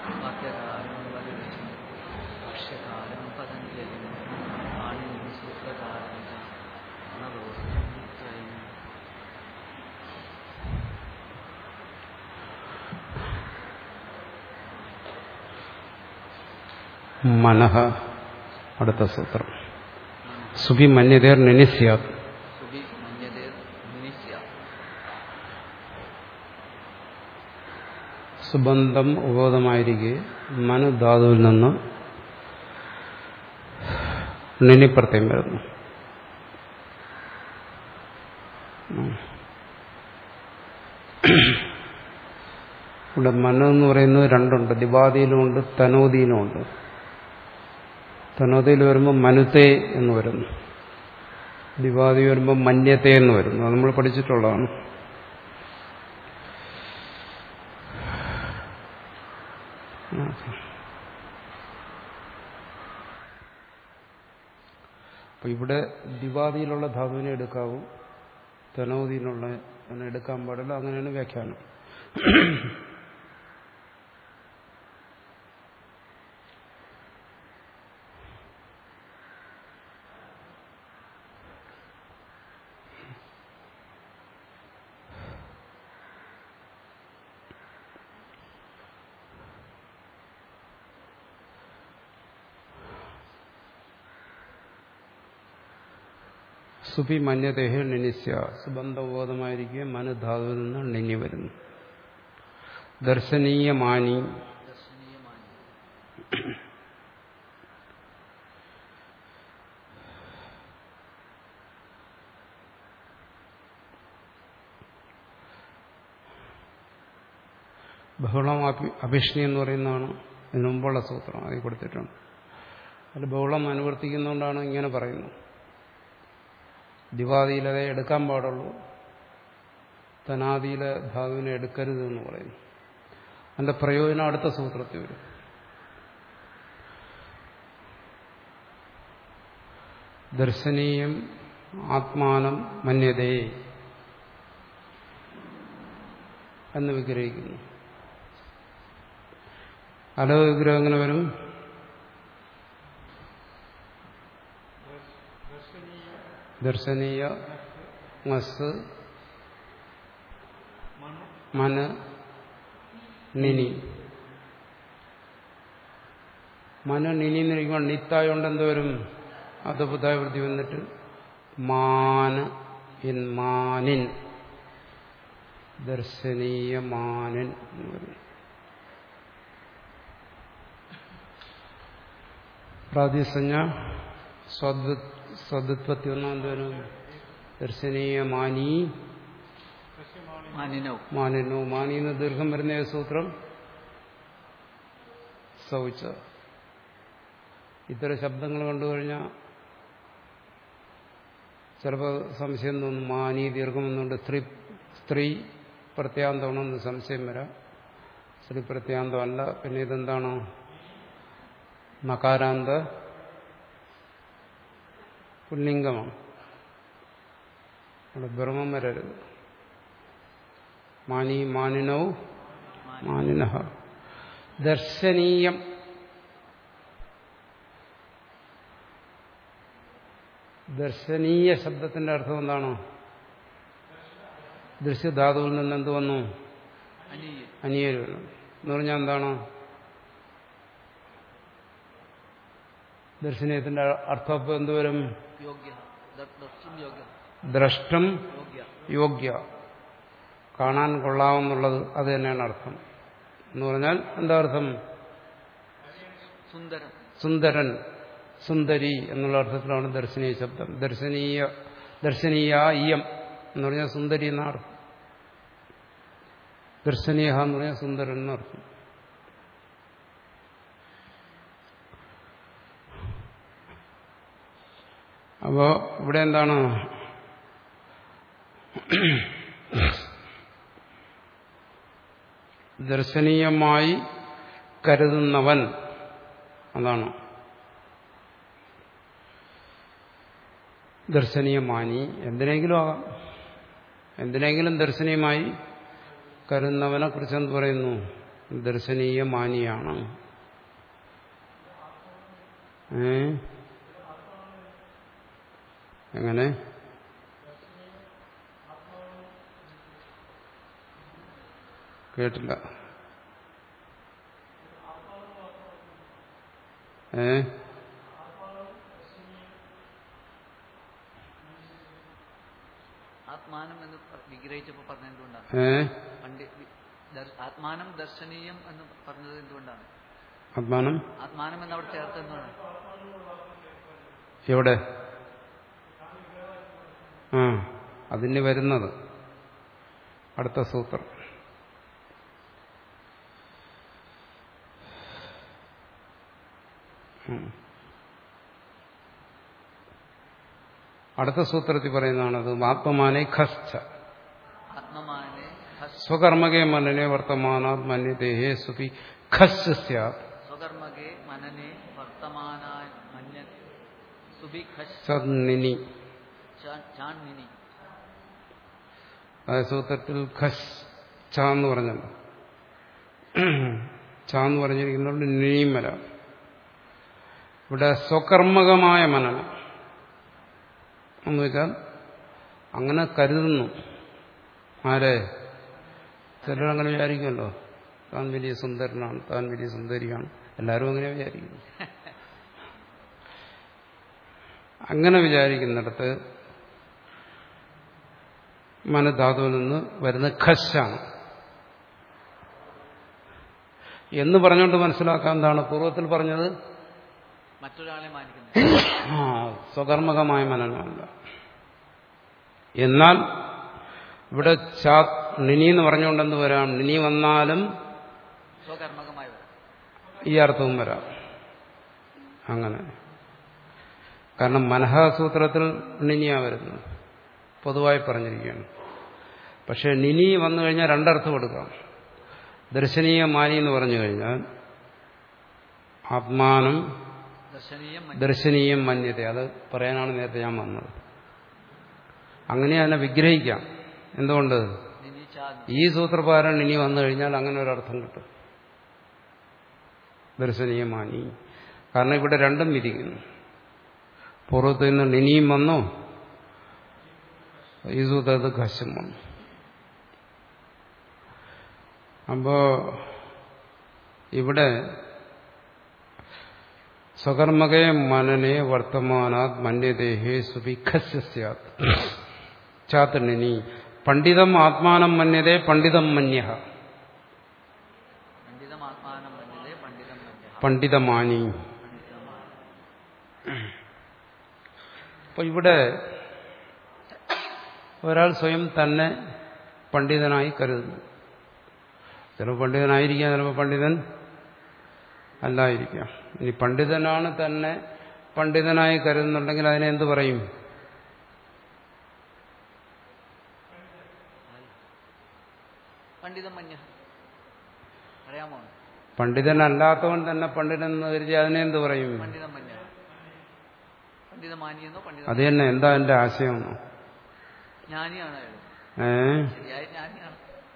വാക്യകാരം വലുവിച്ചു ഭക്ഷ്യകാരം പതഞ്ജലി പാണിനി സൂത്രകാരം നവോസ്തം ത്രയം മനഃ അടുത്ത സൂത്രം സുബി മന്യതേർ നിനിസ്യാത് സുബി മന്യതേർ നിനിസ്യ സുബന്ധം ഉപബോധമായിരിക്കെ മനുധാതുവിൽ നിന്ന് നിനിപ്രത്യം വരുന്നു ഇവിടെ മനു എന്ന് പറയുന്നത് രണ്ടുണ്ട് ദിവാദിയിലുമുണ്ട് തനോദിയിലുമുണ്ട് തനോദിയിൽ വരുമ്പോൾ മനുത്തെ എന്ന് വരുന്നു ദിവാദി വരുമ്പോൾ മന്യത്തെ എന്ന് വരുന്നു അത് നമ്മൾ പഠിച്ചിട്ടുള്ളതാണ് അപ്പൊ ഇവിടെ ദിവാദിയിലുള്ള ധാതുവിനെ എടുക്കാവൂ തനോദിയിലുള്ള അതിനെ എടുക്കാൻ പാടില്ല അങ്ങനെയാണ് വ്യാഖ്യാനം സുപി മന്യതേഹ നിനിസ്യ സുബന്ധബോധമായിരിക്കെ മനുധാതുവിൽ നിന്ന് നിന്നി വരുന്നു ദർശനീയമാനി ദർശനീയമായി ബഹുളം അഭി- അഭിഷ്ണി എന്ന് പറയുന്നതാണ് ഇതിനു മുമ്പുള്ള സൂത്രം അതിൽ കൊടുത്തിട്ടുണ്ട് അതിൽ ബഹുളം അനുവർത്തിക്കുന്നതുകൊണ്ടാണ് ഇങ്ങനെ പറയുന്നത് ദിവാദിയിലതേ എടുക്കാൻ പാടുള്ളൂ തനാദിയിലെ ധാതുവിനെ എടുക്കരുത് എന്ന് പറയുന്നു അതിന്റെ പ്രയോജനം അടുത്ത സൂത്രത്തിൽ വരും ദർശനീയം ആത്മാനം മന്യതേ എന്ന് വിഗ്രഹിക്കുന്നു അലോ വിഗ്രഹം എങ്ങനെ വരും ദർശനീയ മസ് മന നിനി മന നിനി എന്നിരിക്കുമ്പോൾ നിത്തായോണ്ട് എന്ത് വരും അത് പുതായ വൃത്തി വന്നിട്ട് മാന ഇൻ മാനിൻ ദർശനീയ മാനൻ എന്ന് വരും പ്രാതിസഞ്ജ സ്വദ്വത്പത്തി ഒന്നാം വരും ദർശനീയ മാനി മാനിനോ മാനിനോ മാനിന്ന് ദീർഘം വരുന്ന ഏത് സൂത്രം സൗച്ച ഇത്തരം ശബ്ദങ്ങൾ കണ്ടുകഴിഞ്ഞാൽ ചിലപ്പോൾ സംശയം തോന്നും മാനി ദീർഘം എന്നുകൊണ്ട് സ്ത്രീ സ്ത്രീ പ്രത്യാന്തമാണെന്ന് സംശയം വരാം സ്ത്രീ പ്രത്യാന്തമല്ല പിന്നെ ഇതെന്താണ് നകാരാന്ത പുല്ലിംഗമാണ് അവിടെ ബ്രഹ്മം വരരുത് മാനി മാനിനോ മാനിന ദർശനീയം ദർശനീയ ശബ്ദത്തിന്റെ അർത്ഥം എന്താണ് ദൃശ്യധാതുവിൽ നിന്ന് എന്ത് വന്നു അനീയ അനിയര് വന്നു എന്ന് പറഞ്ഞാൽ എന്താണ് ദർശനീയത്തിന്റെ അർത്ഥം ഇപ്പൊ എന്തുവരും യോഗ്യ ദ- ദർശനം യോഗ്യ ദ്രഷ്ടം യോഗ്യ യോഗ്യ കാണാൻ കൊള്ളാമെന്നുള്ളത് അത് തന്നെയാണ് അർത്ഥം എന്ന് പറഞ്ഞാൽ എന്താ അർത്ഥം സുന്ദരം സുന്ദരൻ സുന്ദരി എന്നുള്ള അർത്ഥത്തിലാണ് ദർശനീയ ശബ്ദം ദർശനീയ ദർശനീയ ഇയം എന്ന് പറഞ്ഞാൽ സുന്ദരി എന്ന അർത്ഥം ദർശനീയ എന്ന് പറഞ്ഞാൽ സുന്ദരൻ എന്നർത്ഥം അപ്പോ ഇവിടെ എന്താണ് ദർശനീയമായി കരുതുന്നവൻ അതാണ് ദർശനീയമാനി എന്തിനെങ്കിലും ആകാം എന്തിനെങ്കിലും ദർശനീയമായി കരുതുന്നവനെ കുറിച്ച് എന്ത് പറയുന്നു ദർശനീയ മാനിയാണ് ഏ എങ്ങനെ കേട്ടില്ല ഏ ആത്മാനം എന്ന് പ- വിഗ്രഹിച്ചപ്പോൾ പറഞ്ഞത് എന്തുകൊണ്ടാണ് ഏ പണ്ട് വി- ദർ- ആത്മാനം ദർശനീയം എന്ന് പറഞ്ഞത് എന്തുകൊണ്ടാണ് ആത്മാനം ആത്മാനം എന്ന് അവിടെ ചേർത്ത് എന്തുകൊണ്ടാണ് എവിടെ ആ അതിന് വരുന്നത് അടുത്ത സൂത്രം ഉം. അടുത്ത സൂത്രത്തിൽ പറയുന്നതാണത് ആത്മമാനെ ഖശ്ച ആത്മമാനെ ഹസ് സ്വകർമ്മകേ മനനെ വർത്തമാനാത് മന്യദേഹേ സുപി ഖസ് സ്യാത് സ്വകർമ്മകെ മനനെ വർത്തമാനായ മഞ്ഞ സുബിഖ് സന്നിനി ചാണ്ണിനി ആ സൂത്രത്തിൽ ഖസ് ച എന്ന് പറഞ്ഞല്ലോ ച എന്ന് പറഞ്ഞിരിക്കുന്നുണ്ട് നിനിയും വരാം ഇവിടെ സ്വകർമ്മകമായ മനനം എന്ന് വെച്ചാൽ അങ്ങനെ കരുതുന്നു ആരെ ചിലരങ്ങനെ വിചാരിക്കുമല്ലോ താൻ വലിയ സുന്ദരനാണ് താൻ വലിയ സുന്ദരിയാണ് എല്ലാവരും അങ്ങനെ വിചാരിക്കുന്നു അങ്ങനെ വിചാരിക്കുന്നിടത്ത് മനധാതുവിൽ നിന്ന് വരുന്ന ഖശാണ് എന്ന് പറഞ്ഞുകൊണ്ട് മനസ്സിലാക്കാൻ എന്താണ് പൂർവ്വത്തിൽ പറഞ്ഞത് മറ്റൊരാളെ മാനിക്കുന്നത് ആ സ്വകർമ്മകമായ മനനമല്ല എന്നാൽ ഇവിടെ ചാ നിനി എന്ന് പറഞ്ഞുകൊണ്ട് എന്ത് വരാം നിനി വന്നാലും സ്വകർമ്മകമായി വരാം ഈ അർത്ഥവും വരാം അങ്ങനെ കാരണം മനഃസൂത്രത്തിൽ നിനിയാ വരുന്നത് പൊതുവായി പറഞ്ഞിരിക്കുകയാണ് പക്ഷെ നിനി വന്നു കഴിഞ്ഞാൽ രണ്ടർത്ഥം എടുക്കാം ദർശനീയ മാനി എന്ന് പറഞ്ഞു കഴിഞ്ഞാൽ ആത്മാനം ദർശനീയം ദർശനീയം മന്യത അത് പറയാനാണ് നേരത്തെ ഞാൻ വന്നത് അങ്ങനെ അതിനെ വിഗ്രഹിക്കാം എന്തുകൊണ്ട് നിനി ചാന്ന് ഈ സൂത്രപാരൻ ഇനി വന്നു കഴിഞ്ഞാൽ അങ്ങനെ ഒരർത്ഥം കിട്ടും ദർശനീയമാനി കാരണം ഇവിടെ രണ്ടും വിധിക്കുന്നു പൂർവ്വത്തിൽ നിന്ന് നിനിയും വന്നു ഈ സൂത്രത്തിൽ ഘശം വന്നു അപ്പോ ഇവിടെ സ്വകർമ്മകേ മനനെ വർത്തമാനാത് മന്യദേഹേ സുഭിഖസ്യാത് ചാത്തണിനി പണ്ഡിതം ആത്മാനം മന്യതേ പണ്ഡിതം മന്യ പണ്ഡിതം ആത്മാനം മഞ്ഞതേ പണ്ഡിതം മഞ്ഞ പണ്ഡിതമാനി അപ്പൊ ഇവിടെ ഒരാൾ സ്വയം തന്നെ പണ്ഡിതനായി കരുതുന്നു ചിലപ്പോൾ പണ്ഡിതനായിരിക്കാം ചിലപ്പോൾ പണ്ഡിതൻ അല്ലായിരിക്കാം ഇനി പണ്ഡിതനാണ് തന്നെ പണ്ഡിതനായി കരുതുന്നുണ്ടെങ്കിൽ അതിനെ എന്ത് പറയും പണ്ഡിതം മഞ്ഞ അറിയാമോ പണ്ഡിതനല്ലാത്തവൻ തന്നെ പണ്ഡിതൻ എന്ന് കരുതി അതിനെ എന്ത് പറയും പണ്ഡിതം മഞ്ഞ പണ്ഡിതമാനിയെന്നോ പണ്ഡിതം അത് തന്നെ എന്താ എന്റെ ആശയമെന്നോ ജ്ഞാനിയാണ് അയാൾ ഏ ശരിയായ ജ്ഞാനിയാണ്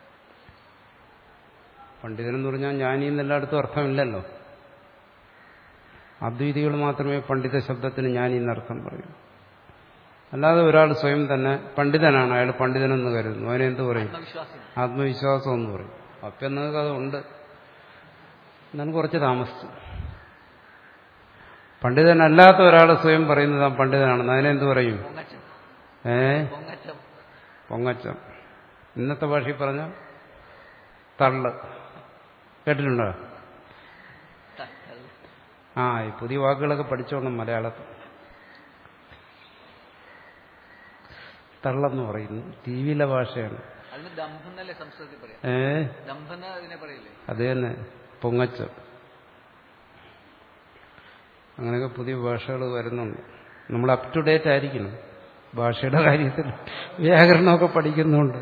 പണ്ഡിതൻ എന്ന് പറഞ്ഞാൽ ജ്ഞാനി എന്നെല്ലായിടത്തും അർത്ഥമില്ലല്ലോ അദ്വൈതികൾ മാത്രമേ പണ്ഡിത ശബ്ദത്തിന് ജ്ഞാനി എന്നർത്ഥം പറയൂ അല്ലാതെ ഒരാൾ സ്വയം തന്നെ പണ്ഡിതനാണ് അയാൾ പണ്ഡിതനെന്ന് കരുതുന്നു അവനെന്ത് പറയും ആത്മവിശ്വാസം ആത്മവിശ്വാസം എന്ന് പറയും അപ്പം എന്നൊക്കെ അതുണ്ട് എന്നാലും കുറച്ച് താമസിച്ചു പണ്ഡിതനല്ലാത്ത ഒരാൾ സ്വയം പറയുന്നത് താൻ പണ്ഡിതനാണെന്ന് അതിനെന്ത് പറയും പൊങ്ങച്ചം ഏ പൊങ്ങച്ചം പൊങ്ങച്ചം ഇന്നത്തെ ഭാഷയിൽ പറഞ്ഞ തള്ള് കേട്ടിട്ടുണ്ടോ തട്ടൽ. ആ ഈ പുതിയ വാക്കുകളൊക്കെ പഠിച്ചോണം മലയാളത്തിൽ തള്ളെന്ന് പറയുന്നു ടി വിയിലെ ഭാഷയാണ് അതിന് ദമ്പം എന്നല്ലേ സംസ്കൃതത്തിൽ പറയാം ഏ ദമ്പം എന്ന് അതിനെ പറയില്ലേ അത് തന്നെ പൊങ്ങച്ചം അങ്ങനെയൊക്കെ പുതിയ ഭാഷകൾ വരുന്നുണ്ട് നമ്മൾ അപ് ടു ഡേറ്റ് ആയിരിക്കണം ഭാഷയുടെ കാര്യത്തിൽ വ്യാകരണമൊക്കെ പഠിക്കുന്നുണ്ട്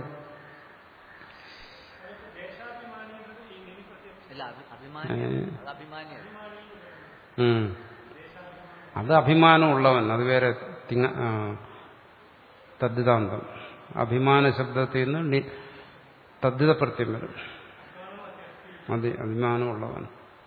അല്ല അത് അഭിമാനി അത് അഭിമാനിയാണ് ഉം. അത് അഭിമാനമുള്ളവൻ അത് വേറെ തിങ്ങ ആ, തദ്ദിതാന്തം അഭിമാന ശബ്ദത്തിൽ നിന്ന് നി- തദ്ദിത പ്രത്യം വരും അതി അഭിമാനമുള്ളവൻ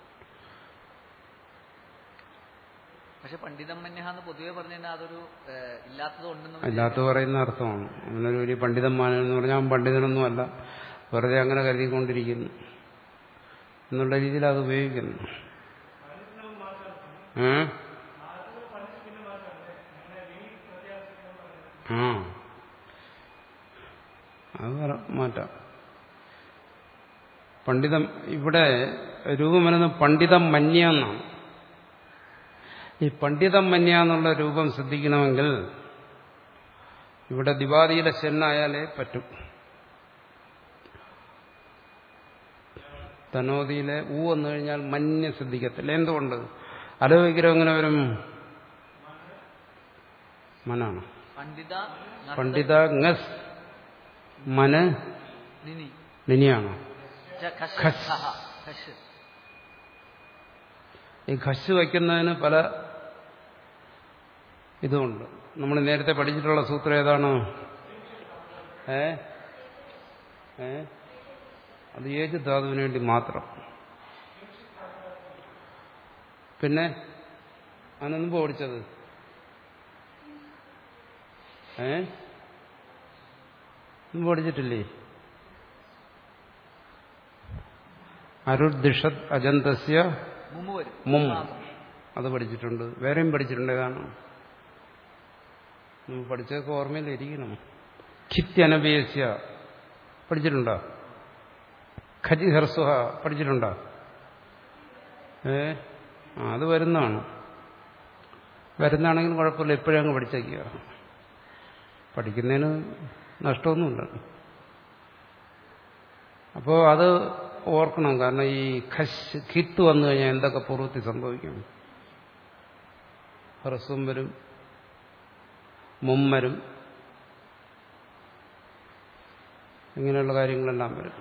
പക്ഷെ പണ്ഡിതം മന്യഹ എന്ന് പൊതുവെ പറഞ്ഞു കഴിഞ്ഞാൽ അതൊരു ഏഹ്, ഇല്ലാത്തത് ഉണ്ടെന്ന് അല്ലാത്ത പറയുന്ന അർത്ഥമാണ് അവനൊരു വലിയ പണ്ഡിതന്മാൻ എന്ന് പറഞ്ഞാൽ അവൻ പണ്ഡിതനൊന്നും അല്ല വെറുതെ അങ്ങനെ കരുതിക്കൊണ്ടിരിക്കുന്നു എന്നുള്ള രീതിയിൽ അത് ഉപയോഗിക്കുന്നു ഏ? ആ അത് പറ- മാറ്റാം പണ്ഡിതം ഇവിടെ രൂപം വരുന്നത് പണ്ഡിതം മന്യ എന്നാണ് ഈ പണ്ഡിതം മന്യ എന്നുള്ള രൂപം ശ്രദ്ധിക്കണമെങ്കിൽ ഇവിടെ ദിവാദിയിലെ ചെന്നായാലേ പറ്റും തനോദിയിലെ ഊ വന്നു കഴിഞ്ഞാൽ മഞ്ഞ ശ്രദ്ധിക്കത്തില്ല എന്തുകൊണ്ട് അലോവിഗ്രഹം എങ്ങനെ വരും മനാണ് പണ്ഡിത നർത്ത- പണ്ഡിത ngസ് മന് നിനി നിനിയാണോ ച- ഖശ് ഖശ്. ഖഹ. ഖശ്. ഈ ഖശ് വയ്ക്കുന്നതിന് പല ഇതുമുണ്ട് നമ്മൾ നേരത്തെ പഠിച്ചിട്ടുള്ള സൂത്രം ഏതാണ് ഏ ഏ അത് ഏത് ധാതുവിന് വേണ്ടി മാത്രം പിന്നെ അതിനൊന്നും ഓടിച്ചത് ഏ മുമ്പ് പഠിച്ചിട്ടില്ലേ അരുദ്ദിഷത് അജന്തസ്യ മുമ്പ് വരും മും മാസം. അത് പഠിച്ചിട്ടുണ്ട് വേറെയും പഠിച്ചിട്ടുണ്ട് ഏതാണ് നമ്മൾ പഠിച്ചതൊക്കെ ഓർമ്മയിലിരിക്കണം ഖിത്യനബേസ്യ പഠിച്ചിട്ടുണ്ടോ ഖജി ഹർസുഹ പഠിച്ചിട്ടുണ്ടോ ഏ ആ അത് വരുന്നതാണ് വരുന്നതാണെങ്കിൽ കുഴപ്പമില്ല ഇപ്പോഴേ അങ്ങ് പഠിച്ചേക്കുക പഠിക്കുന്നതിന് നഷ്ടമൊന്നുമില്ല അപ്പോൾ അത് ഓർക്കണം കാരണം ഈ ഖശ് ഖിത്ത് വന്നു കഴിഞ്ഞാൽ എന്തൊക്കെ പൂർവ്വത്തിൽ സംഭവിക്കും ഹ്രസ്വം വരും മുമ്മരും ഇങ്ങനെയുള്ള കാര്യങ്ങളെല്ലാം വരും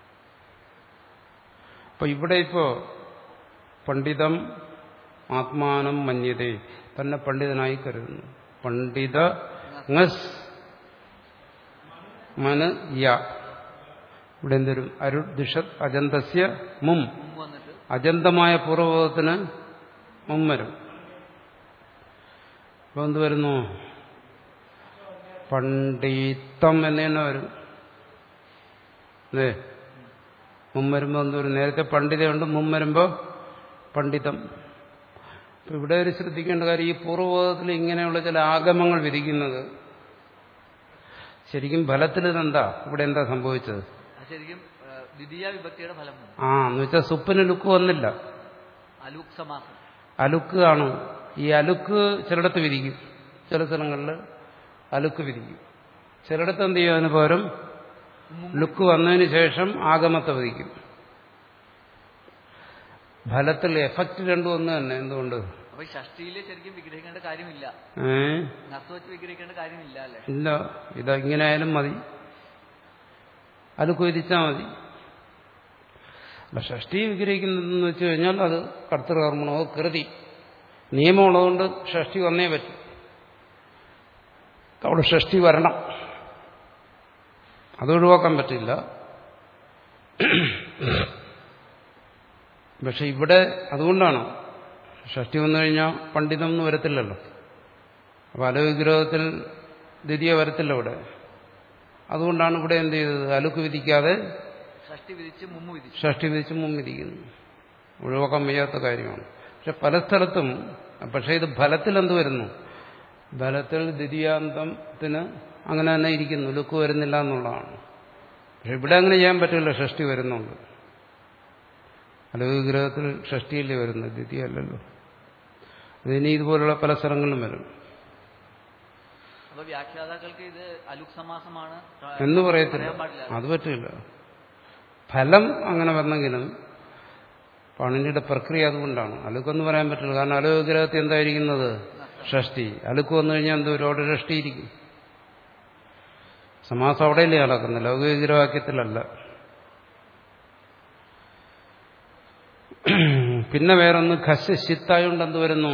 അപ്പൊ ഇവിടെ ഇപ്പോ പണ്ഡിതം ആത്മാനം മന്യതേ തന്നെ പണ്ഡിതനായി കരുതുന്നു പണ്ഡിത ngസ് മന യ ഇവിടെ എന്തരും അരു ദിഷത് അജന്തസ്യ മും മുമ്പ് വന്നിട്ട് അജന്തമായ പൂർവ്വപദത്തിന് മും വരും അപ്പൊ എന്ത് വരുന്നു പണ്ഡിത്തം എന്ന് തന്നെ വരും അല്ലേ മും വരുമ്പോൾ എന്ത് വരും നേരത്തെ പണ്ഡിതയുണ്ട് മും വരുമ്പോൾ പണ്ഡിതം അപ്പൊ ഇവിടെ ഒരു ശ്രദ്ധിക്കേണ്ട കാര്യം ഈ പൂർവ്വപദത്തിൽ ഇങ്ങനെയുള്ള ചില ആഗമങ്ങൾ വിധിക്കുന്നത് ശരിക്കും ഫലത്തിൽ ഇതെന്താ ഇവിടെ എന്താ സംഭവിച്ചത് അത് ശരിക്കും ഏഹ്, ദ്വിതീയ വിഭക്തിയുടെ ഫലം വന്നു ആ എന്ന് വെച്ചാൽ സുപ്പിന് ലുക്ക് വന്നില്ല അലൂക് സമാസം അലുക്ക് ആണ് ഈ അലുക്ക് ചിലയിടത്ത് വിധിക്കും ചില സ്ഥലങ്ങളിൽ അലുക്ക് വിധിക്കും ചിലയിടത്ത് എന്ത് ചെയ്യും അതിന് പകരം ലുക്ക് വന്നതിന് ശേഷം ആഗമത്തെ വിധിക്കും ഫലത്തിൽ എഫക്റ്റ് രണ്ടും ഒന്ന് തന്നെ എന്തുകൊണ്ട് അപ്പൊ ഈ ഷഷ്ടിയില് ശരിക്കും വിഗ്രഹിക്കേണ്ട കാര്യമില്ല ഏ നസ് വെച്ച് വിഗ്രഹിക്കേണ്ട കാര്യമില്ല അല്ലെ ഇല്ല ഇത് ഇങ്ങനെ ആയാലും മതി അലുക്ക് വിധിച്ചാൽ മതി അല്ല ഷഷ്ടി വിഗ്രഹിക്കുന്നതെന്ന് വെച്ച് കഴിഞ്ഞാൽ അത് കർത്തൃകർമ്മണോ കൃതി നിയമമുള്ളതുകൊണ്ട് ഷഷ്ടി വന്നേ പറ്റും അവിടെ ഷഷ്ടി വരണം അത് ഒഴിവാക്കാൻ പറ്റില്ല പക്ഷെ ഇവിടെ അതുകൊണ്ടാണ് ഷഷ്ടി വന്നു കഴിഞ്ഞാൽ പണ്ഡിതം ഒന്നും വരത്തില്ലല്ലോ അപ്പൊ അലവിഗ്രഹത്തിൽ ദ്വിതീയ വരത്തില്ല ഇവിടെ അതുകൊണ്ടാണ് ഇവിടെ എന്ത് ചെയ്തത് അലുക്ക് വിധിക്കാതെ ഷഷ്ടി വിധിച്ച് മുമ്പ് വിധിച്ചു ഷഷ്ടി വിധിച്ച് മുൻ വിധിക്കുന്നു ഒഴിവാക്കാൻ വയ്യാത്ത കാര്യമാണ് പക്ഷെ പല സ്ഥലത്തും പക്ഷെ ഇത് ഫലത്തിൽ എന്ത് വരുന്നു ഫലത്തിൽ ദ്വിതീയാന്തത്തിന് അങ്ങനെ തന്നെ ഇരിക്കുന്നു ലുക്ക് വരുന്നില്ല എന്നുള്ളതാണ് പക്ഷെ ഇവിടെ അങ്ങനെ ചെയ്യാൻ പറ്റില്ല ഷഷ്ടി വരുന്നുണ്ട് അലവിഗ്രഹത്തിൽ ഷഷ്ടിയല്ലേ വരുന്നത് ദ്വിതീയ അല്ലല്ലോ ഇതിനി ഇതുപോലുള്ള പല സ്ഥലങ്ങളിലും വരും അപ്പൊ വ്യാഖ്യാതാക്കൾക്ക് ഇത് അലുക് സമാസമാണ് എന്ന് പറയത്തില്ല പറയാൻ പാടില്ല അത് പറ്റില്ല ഫലം അങ്ങനെ വന്നെങ്കിലും പണിന്റെ പ്രക്രിയ അതുകൊണ്ടാണ് അലുക്കൊന്നും പറയാൻ പറ്റില്ല കാരണം അലുഗ്രഹത്തിൽ എന്തായിരിക്കുന്നത് ഷഷ്ടി അലുക്ക് വന്നു കഴിഞ്ഞാൽ എന്തോ ഒരു ഷഷ്ടി ഇരിക്കും സമാസം അവിടെയല്ലേ നടക്കുന്നത് ലൗകികവാക്യത്തിലല്ല പിന്നെ വേറൊന്ന് ഖസ് ശിത്തായോണ്ട് എന്ത് വരുന്നു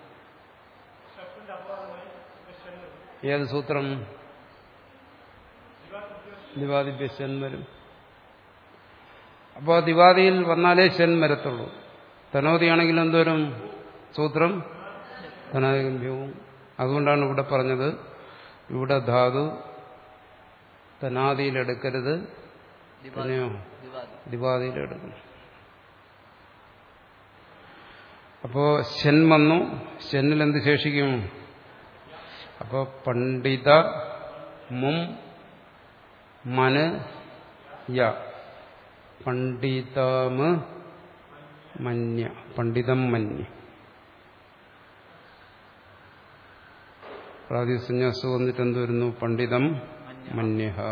ഏത് സൂത്രം ദിവാദിഭ്യശൻ വരും അപ്പോൾ ദിവാദിയിൽ വന്നാലേ ഷൻ വരത്തുള്ളൂ തനോദിയാണെങ്കിൽ എന്തോരും സൂത്രം ധനാദിഗമ്യവും അതുകൊണ്ടാണ് ഇവിടെ പറഞ്ഞത് ഇവിടെ ധാതു തനാദിയിലെടുക്കരുത് ദിവാദി പിന്നെയോ ദിവാദി ദിവാദിയിലെടുക്കണം അപ്പോ ശൻ വന്നു ശനിൽ എന്ത് ശേഷിക്കും അപ്പോ പണ്ഡിത മും മന് യ പണ്ഡിതമ് മന്യ പണ്ഡിതം മന്യ പ്രാതിസന്യാസം വന്നിട്ട് എന്ത് വരുന്നു പണ്ഡിതം മഞ്ഞ മന്യ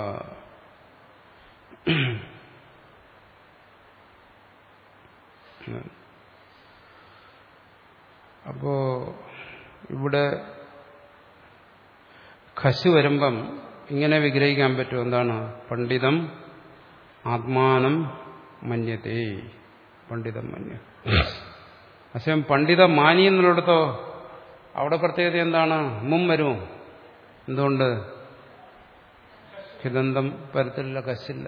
അപ്പോ ഇവിടെ ഖശ് വരുമ്പം ഇങ്ങനെ വിഗ്രഹിക്കാൻ പറ്റും എന്താണ് പണ്ഡിതം ആത്മാനം മന്യത്തെ പണ്ഡിതം മന്യ പക്ഷേ പണ്ഡിത മാനി എന്നുള്ളിടത്തോ അവിടെ പ്രത്യേകത എന്താണ് മും വരുമോ എന്തുകൊണ്ട് ഹിതന്തം പരത്തിലുള്ള കശില്ല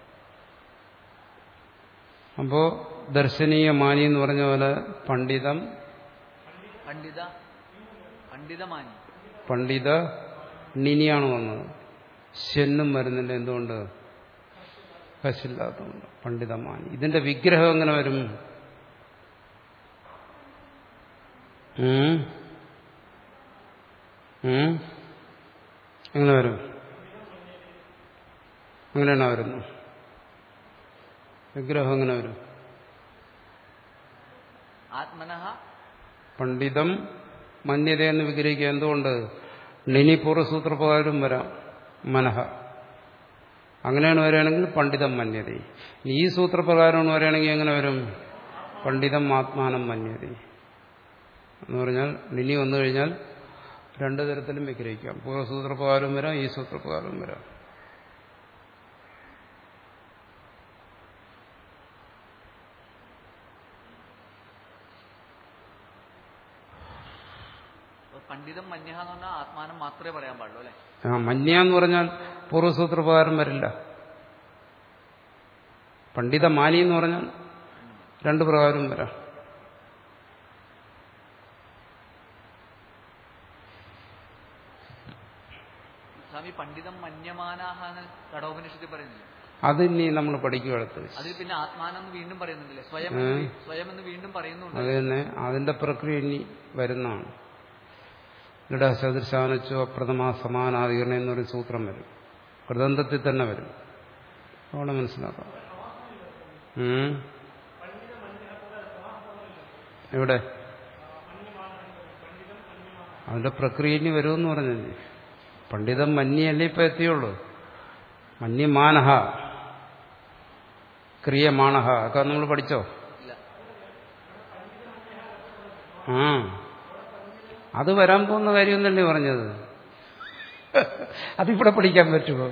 അപ്പോ ദർശനീയ മാനി എന്ന് പറഞ്ഞ പോലെ പണ്ഡിതം പണ്ഡിത പണ്ഡിതമാനി പണ്ഡിത നിനിയാണ് വന്നത് ശെന്നും വരുന്നില്ല എന്തുകൊണ്ട് കശില്ലാത്തതുകൊണ്ട് പണ്ഡിതമാനി ഇതിന്റെ വിഗ്രഹം എങ്ങനെ വരും ഉം? ഉം? എങ്ങനെ വരും എങ്ങനെയാണ് വരുന്നത് വിഗ്രഹം എങ്ങനെ വരും ആത്മനഃ പണ്ഡിതം മന്യത എന്ന് വിഗ്രഹിക്കുക എന്തുകൊണ്ട് നിനി പൂർവ്വസൂത്രപ്രകാരം വരാം മനഃ അങ്ങനെയാണ് വരികയാണെങ്കിൽ പണ്ഡിതം മന്യത ഇനി ഈ സൂത്രപ്രകാരമാണ് വരികയാണെങ്കിൽ എങ്ങനെ വരും പണ്ഡിതം ആത്മാനം മന്യത എന്ന് പറഞ്ഞാൽ നിനി വന്നു കഴിഞ്ഞാൽ രണ്ടു തരത്തിലും വിഗ്രഹിക്കാം പൂർവ്വസൂത്രപ്രകാരം വരാം ഈ സൂത്രപ്രകാരം വരാം അപ്പൊ പണ്ഡിതം മന്യഹ എന്ന് പറഞ്ഞാൽ ആത്മാനം മാത്രമേ പറയാൻ പാടുള്ളൂ അല്ലെ ആ മന്യ എന്ന് പറഞ്ഞാൽ പൂർവ്വസൂത്രപ്രകാരം വരില്ല പണ്ഡിത മാനി എന്ന് പറഞ്ഞാൽ രണ്ടു പ്രകാരം വരാം സ്വാമി പണ്ഡിതം മന്യമാനാഹ എന്ന് കടോപനിഷത്തിൽ പറയുന്നില്ലേ അത് ഇനി നമ്മൾ പഠിക്കുവടുത്ത് അതിൽ പിന്നെ ആത്മാനം എന്ന് വീണ്ടും പറയുന്നുണ്ടല്ലേ സ്വയം ഏ? എന്ന് വീ- സ്വയം എന്ന് വീണ്ടും പറയുന്നുണ്ട് അത് തന്നെ അതിന്റെ പ്രക്രിയ ഇനി വരുന്നതാണ് ഇവിടെ സദൃശാനച്ചോ അപ്രഥമാ സമാനാധികരണം എന്നൊരു സൂത്രം വരും കൃതന്തത്തിൽ തന്നെ വരും അവിടെ മനസ്സിലാക്കാം ഉം. എവിടെ അതിന്റെ പ്രക്രിയ ഇനി വരുമെന്ന് പറഞ്ഞില്ലേ പണ്ഡിതം മന്യല്ലേ ഇപ്പൊ എത്തിയുള്ളൂ മന്യമാനഹ ക്രിയമാണഹ ഒക്കെ നമ്മൾ പഠിച്ചോ ഇല്ല ആ അത് വരാൻ പോകുന്ന കാര്യം തന്നെ പറഞ്ഞത് അതിവിടെ പഠിക്കാൻ പറ്റുമോ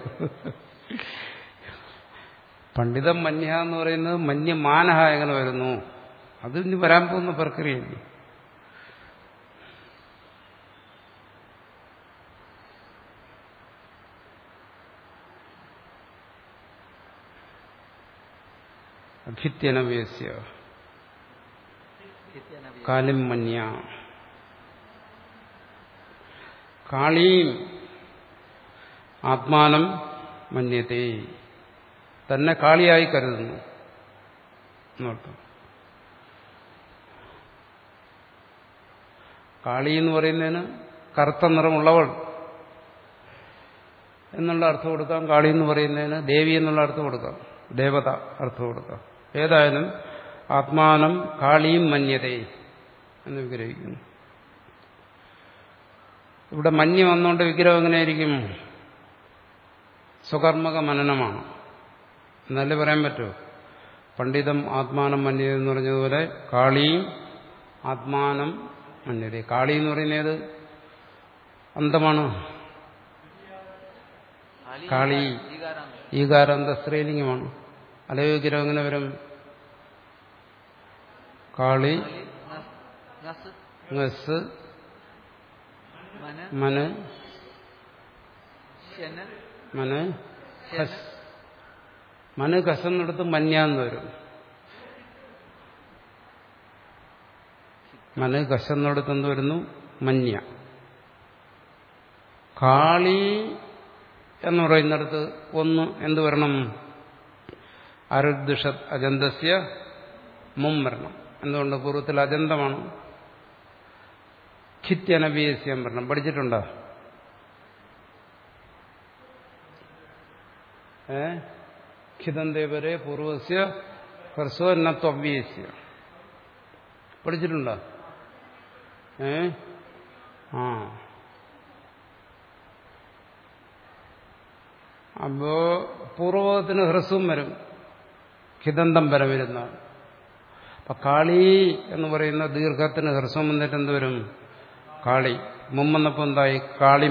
പണ്ഡിതം മന്യ എന്ന് പറയുന്നത് മന്യമാനഹ എങ്ങനെ വരുന്നു അത് ഇനി വരാൻ പോകുന്ന പ്രക്രിയയല്ലേ അഭിത്യനവ്യസ്യ നിത്യനവ്യ. കാലിം മന്യ കാളീം ആത്മാനം മന്യത്തെ തന്നെ കാളിയായി കരുതുന്നു എന്നർത്ഥം കാളി എന്ന് പറയുന്നതിന് കറുത്ത നിറമുള്ളവൾ എന്നുള്ള അർത്ഥം കൊടുക്കാം കാളി എന്ന് പറയുന്നതിന് ദേവി എന്നുള്ള അർത്ഥം കൊടുക്കാം ദേവത അർത്ഥം കൊടുക്കാം ഏതായാലും ആത്മാനം കാളിയും മന്യതേ എന്ന് വിഗ്രഹിക്കുന്നു ഇവിടെ മഞ്ഞ് വന്നുകൊണ്ട് വിഗ്രഹം എങ്ങനെയായിരിക്കും സ്വകർമ്മക മനനമാണ് എന്നല്ലേ പറയാൻ പറ്റുമോ പണ്ഡിതം ആത്മാനം മന്യത എന്ന് പറഞ്ഞതുപോലെ കാളിയും ആത്മാനം മന്യത കാളി എന്ന് പറയുന്നത് അന്തമാണ് കാളി കാളി. ഈകാരാണ്. ഈകാരാന്ത സ്ത്രീലിംഗമാണ് അലയ വിഗ്രഹം എങ്ങനെ വരും കാളി കാളി, നസ്, നസ്, ngസ് മന മന് ശന മന് ശന ഹസ് മനു കശന്നിടത്ത് മഞ്ഞാന്ന് വരും മനു കശന്നിടത്ത് എന്ത് വരുന്നു മഞ്ഞ കാളി എന്ന് പറയുന്നിടത്ത് ഒന്ന് എന്ത് വരണം അരുദ്ദിഷത് അജന്തസ്യ മും വരണം എന്തുകൊണ്ട് പൂർവ്വത്തിൽ അജന്തമാണ് ഖിത്യനബീസ്യം വരണം പഠിച്ചിട്ടുണ്ടോ ഏ ഖിതന്തേവരെ പൂർവസ്യ ഹ്രസ്വന്നത്വവ്യസ്യ പഠിച്ചിട്ടുണ്ടോ ഏ ആ അപ്പോ പൂർവത്തിന് ഹ്രസ്വം വരും ഖിതന്തം വരം വരുന്ന അപ്പൊ കാളി എന്ന് പറയുന്ന ദീർഘത്തിന് ഹ്രസ്വം വന്നിട്ട് എന്ത് വരും കാളി മുമ്പന്നപ്പോ എന്തായി കാളിം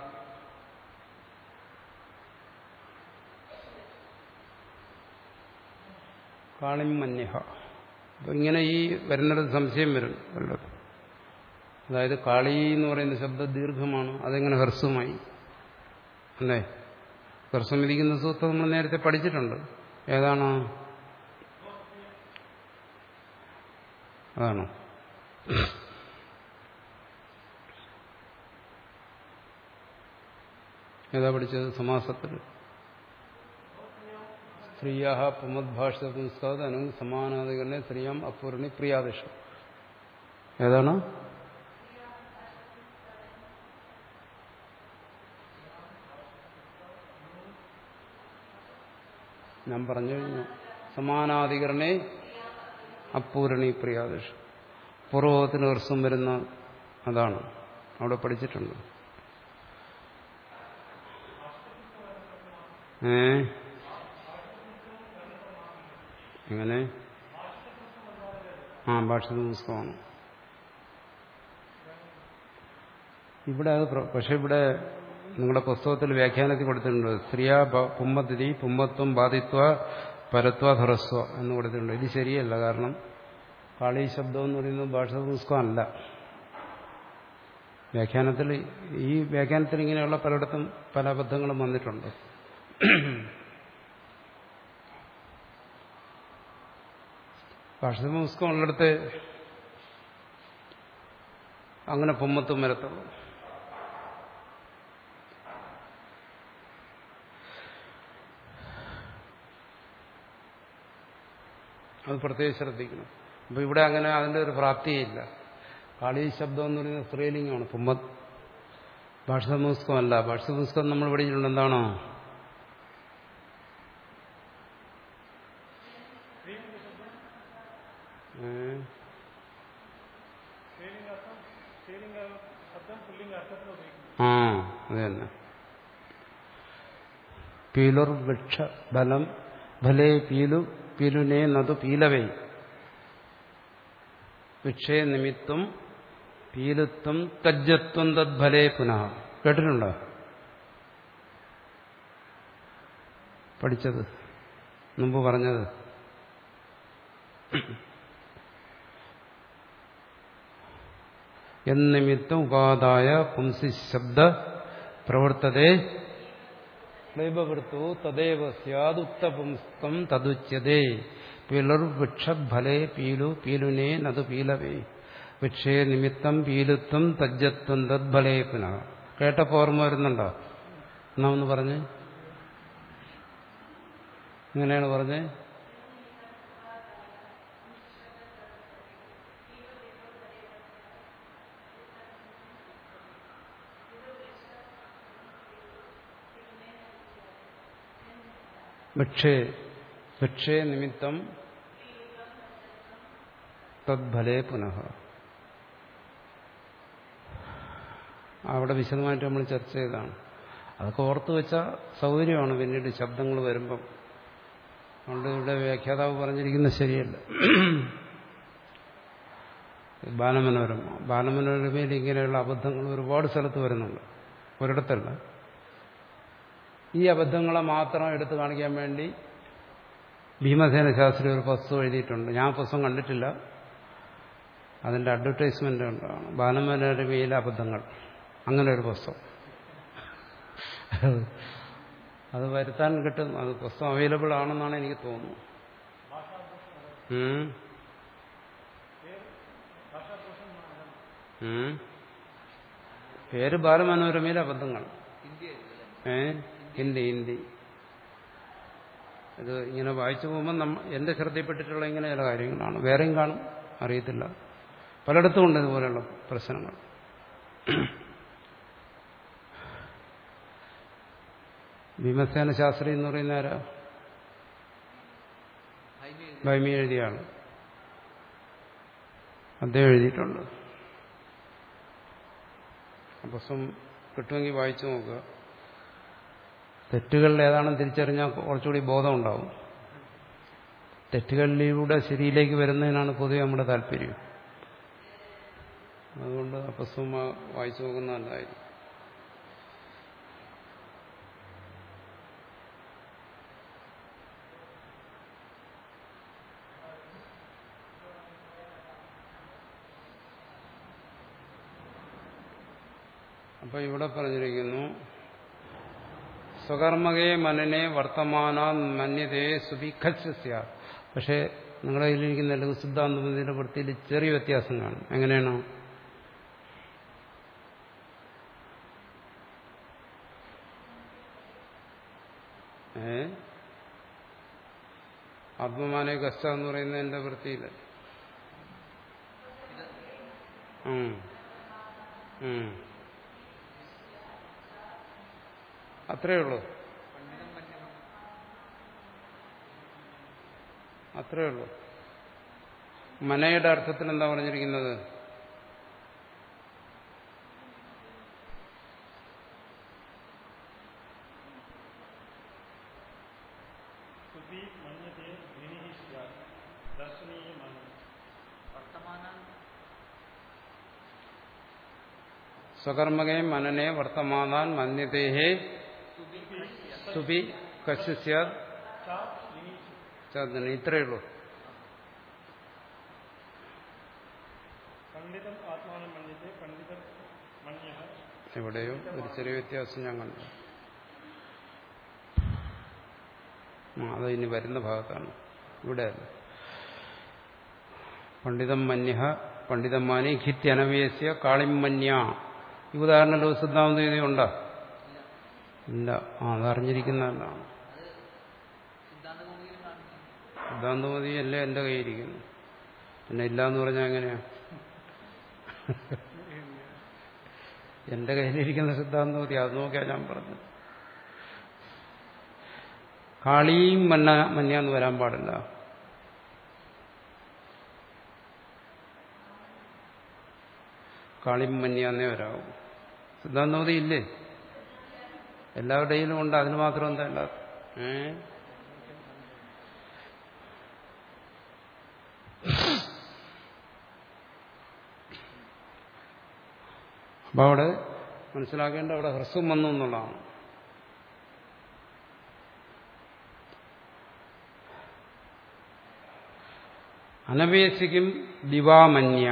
കാളിം മന്യഹ അപ്പൊ ഇങ്ങനെ ഈ വരുന്നിടത്ത് സംശയം വരും വല്ലതും അതായത് കാളി എന്ന് പറയുന്ന ശബ്ദ ദീർഘമാണ് അതെങ്ങനെ ഹ്രസ്വമായി അല്ലേ ഹ്രസ്വം ഇരിക്കുന്ന സൂത്രം നമ്മൾ നേരത്തെ പഠിച്ചിട്ടുണ്ട് ഏതാണ് അതാണോ ഏതാ പഠിച്ചത് സമാസത്തിൽ സ്ത്രീയാഹ പുമദ്ഭാഷ പുസ്തകം സമാനാധികരണ സ്ത്രീയാം അപൂർണി പ്രിയാദിഷം ഏതാണ് ഞാൻ പറഞ്ഞു കഴിഞ്ഞു സമാനാധികരണേ അപൂരണി പ്രിയാദിഷം പൂർവത്തിന് വർഷം വരുന്ന അതാണ് അവിടെ പഠിച്ചിട്ടുണ്ട് ഏ എങ്ങനെ ആ ഭാഷ പുസ്തകമാണ് ഇവിടെ അത് പക്ഷെ ഇവിടെ നിങ്ങളുടെ പുസ്തകത്തിൽ വ്യാഖ്യാനത്തിൽ കൊടുത്തിട്ടുണ്ട് സ്ത്രീയ പുമ്മതിഥി പുമ്മത്വം ബാധിത്വ പരത്വ ധറസ്വ എന്ന് കൊടുത്തിട്ടുണ്ട് ഇത് ശരിയല്ല കാരണം കാളി ശബ്ദം എന്ന് പറയുന്നത് ഭാഷ പുസ്തകമല്ല വ്യാഖ്യാനത്തിൽ ഈ വ്യാഖ്യാനത്തിൽ ഇങ്ങനെയുള്ള പലയിടത്തും പല അബദ്ധങ്ങളും വന്നിട്ടുണ്ട് ഭാഷപുസ്തകം ഉള്ളിടത്ത് അങ്ങനെ പൊമ്മത്തും വരത്തുള്ളൂ അത് പ്രത്യേകം ശ്രദ്ധിക്കണം അപ്പൊ ഇവിടെ അങ്ങനെ അതിന്റെ ഒരു പ്രാപ്തിയില്ല കാളി ശബ്ദം എന്ന് പറയുന്നത് സ്ത്രീലിംഗമാണ് പുമ്മ ഭാഷപുസ്തകമല്ല ഭാഷപുസ്തകം നമ്മൾ പഠിച്ചിട്ടുണ്ട് എന്താണോ ആ അത് തന്നെ പീലുർ വൃക്ഷ ബലം ഫലേ പീലു പീലുനെ നതു പീലവേ വൃക്ഷേ നിമിത്തം പീലുത്വം തജ്ജത്വം തദ്ഫലേ പുനഃ കേട്ടിട്ടുണ്ടോ പഠിച്ചത് മുമ്പ് പറഞ്ഞത് എന്നിമിത്തം ഉപാദായ പുംസി ശബ്ദ പ്രവർത്തതേ ക്ലൈബവൃത്തോ തദേവ സ്യാദുക്തപുംസ്തം തതുച്യതേ പിളർ വൃക്ഷഫലേ പീലു പീലുനെ നതു പീലവേ വൃക്ഷേ നിമിത്തം പീലുത്വം തജ്ജത്വം തദ്ഫലേ പുനഃ കേട്ടപ്പോ ഓർമ്മ വരുന്നുണ്ടോ എന്നാ ഒന്ന് പറഞ്ഞ് എങ്ങനെയാണ് പറഞ്ഞേ ഭിക്ഷേ ഭിക്ഷേ നിമിത്തം തദ്ഫലേ പുനഃ അവിടെ വിശദമായിട്ട് നമ്മൾ ചർച്ച ചെയ്തതാണ് അതൊക്കെ ഓർത്തു വെച്ച സൗകര്യമാണ് പിന്നീട് ശബ്ദങ്ങൾ വരുമ്പം അതുകൊണ്ട് ഇവിടെ വ്യാഖ്യാതാവ് പറഞ്ഞിരിക്കുന്നത് ശരിയല്ല ബാലമനോരമ ബാലമനോരമയിൽ ഇങ്ങനെയുള്ള അബദ്ധങ്ങൾ ഒരുപാട് സ്ഥലത്ത് വരുന്നുണ്ട് ഒരിടത്തല്ല ഈ അബദ്ധങ്ങളെ മാത്രം എടുത്തു കാണിക്കാൻ വേണ്ടി ഭീമസേന ശാസ്ത്രി ഒരു പുസ്തകം എഴുതിയിട്ടുണ്ട് ഞാൻ പുസ്തകം കണ്ടിട്ടില്ല അതിന്റെ അഡ്വർടൈസ്മെന്റ് ഉണ്ടാണ് ബാലമനോരമയിലെ അബദ്ധങ്ങൾ അങ്ങനെ ഒരു പുസ്തകം അത് വരുത്താൻ കിട്ടും അത് പുസ്തകം അവൈലബിൾ ആണെന്നാണ് എനിക്ക് തോന്നുന്നത് ഉം. ഉം. പേര് ബാലമനോരമയിലെ അബദ്ധങ്ങൾ ഹിന്ദി ആയിരിക്കും ഏ ഹിന്ദി ഹിന്ദി ഇത് ഇങ്ങനെ വായിച്ചു പോകുമ്പോൾ നമ്മ എന്റെ ശ്രദ്ധയിൽപ്പെട്ടിട്ടുള്ള ഇങ്ങനെ ചില കാര്യങ്ങളാണ് വേറെയും കാണും അറിയത്തില്ല പലയിടത്തും ഉണ്ട് ഇതുപോലെയുള്ള പ്രശ്നങ്ങൾ ഭീമസേന ശാസ്ത്രി എന്ന് പറയുന്ന ആരാ ഹൈമി എഴുതി ഭൈമി എഴുതിയ ആള് അദ്ദേഹം എഴുതിയിട്ടുണ്ട് ആ പുസ്തകം കിട്ടുമെങ്കിൽ വായിച്ചു നോക്കുക തെറ്റുകളിൽ ഏതാണെന്ന് തിരിച്ചറിഞ്ഞാൽ കുറച്ചുകൂടി ബോധം ഉണ്ടാവും തെറ്റുകളിലൂടെ ശരിയിലേക്ക് വരുന്നതിനാണ് പൊതുവെ നമ്മുടെ താല്പര്യം അതുകൊണ്ട് ആ പുസ്തകം വാ- വായിച്ചു നോക്കുന്ന നല്ലതായിരിക്കും അപ്പൊ ഇവിടെ പറഞ്ഞിരിക്കുന്നു സ്വകർമ്മകേ മനനെ വർത്തമാന മന്യതയെ സുഭിഖസ്യ പക്ഷേ നിങ്ങളുടെ കയ്യിലിരിക്കുന്ന ലഘു സിദ്ധാന്തമതിയുടെ വൃത്തിയിൽ ചെറിയ വ്യത്യാസം കാണും എങ്ങനെയാണ് ഏ ആത്മമാനെ കഷ്ട എന്ന് പറയുന്നത് എന്റെ വൃത്തിയിൽ ഉം. ഉം. അത്രയേ ഉള്ളൂ പണ്ഡിതം മന്യം അത്രയേ ഉള്ളൂ മനയുടെ അർത്ഥത്തിൽ എന്താ പറഞ്ഞിരിക്കുന്നത് സുബി മന്യത്തെ ധ്വനി സ്യാത് ദർശനീയമാണ് വർത്തമാന സ്വകർമ്മകേ മനനെ വർത്തമാനാൻ മന്യതേഹേ സുബി കശ്യസ്യാത് ചാതന ഇത്രയേ ഉള്ളൂ പണ്ഡിതം ആത്മാനം മന്യത്തെ പണ്ഡിതം മന്യ എവിടെയോ ഒരു ചെറിയ വ്യത്യാസം ഞാൻ കണ്ടു ആ, അത് ഇനി വരുന്ന ഭാഗത്താണ് ഇവിടെ അല്ല പണ്ഡിതം മന്യഹ പണ്ഡിതം മാനി ഖിത്യനവേസ്യ കാളിമന്യ ഈ ഉദാഹരണം ലോകസിദ്ധാന്ത ഉണ്ടോ ഇല്ല ആ അതറിഞ്ഞിരിക്കുന്നതല്ലാണ് സിദ്ധാന്തഭൂമിയിൽ കാണുന്നു സിദ്ധാന്തമതി അല്ലേ എന്റെ കയ്യിരിക്കുന്നു പിന്നെ ഇല്ല എന്ന് പറഞ്ഞാൽ എങ്ങനെയാ എന്റെ കയ്യിലിരിക്കുന്ന സിദ്ധാന്തമതി അത് നോക്കിയാ ഞാൻ പറഞ്ഞു കാളിയും മന്ന മഞ്ഞാന്ന് വരാൻ പാടില്ല കാളിയും മഞ്ഞാന്നേ വരാവൂ സിദ്ധാന്തമതി ഇല്ലേ എല്ലാവരുടെയിലും ഉണ്ട് അതിന് മാത്രം എന്താ അല്ലാത്ത ഏ അപ്പൊ അവിടെ മനസ്സിലാക്കേണ്ട അവിടെ ഹ്രസ്വം വന്നു എന്നുള്ളതാണ് അനവേശിക്കും ദിവാമന്യ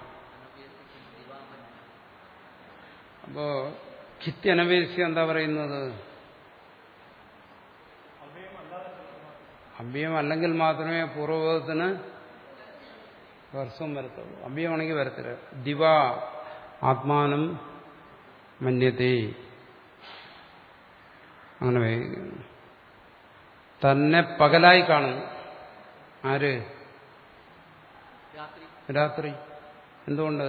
അപ്പോ ഖിത്യനവേശ്യ എന്താ പറയുന്നത് അഭ്യം അല്ലെങ്കിൽ മാത്രമേ പൂർവ്വബോധത്തിന് ഹ്രസ്വം വരത്തുള്ളൂ അഭ്യമാണെങ്കിൽ വരത്തില്ല ദിവ ആത്മാനം മന്യത്തെ അങ്ങനെ വേഗിക്കുന്നു തന്നെ പകലായി കാണുന്നു ആര് രാത്രി രാത്രി എന്തുകൊണ്ട്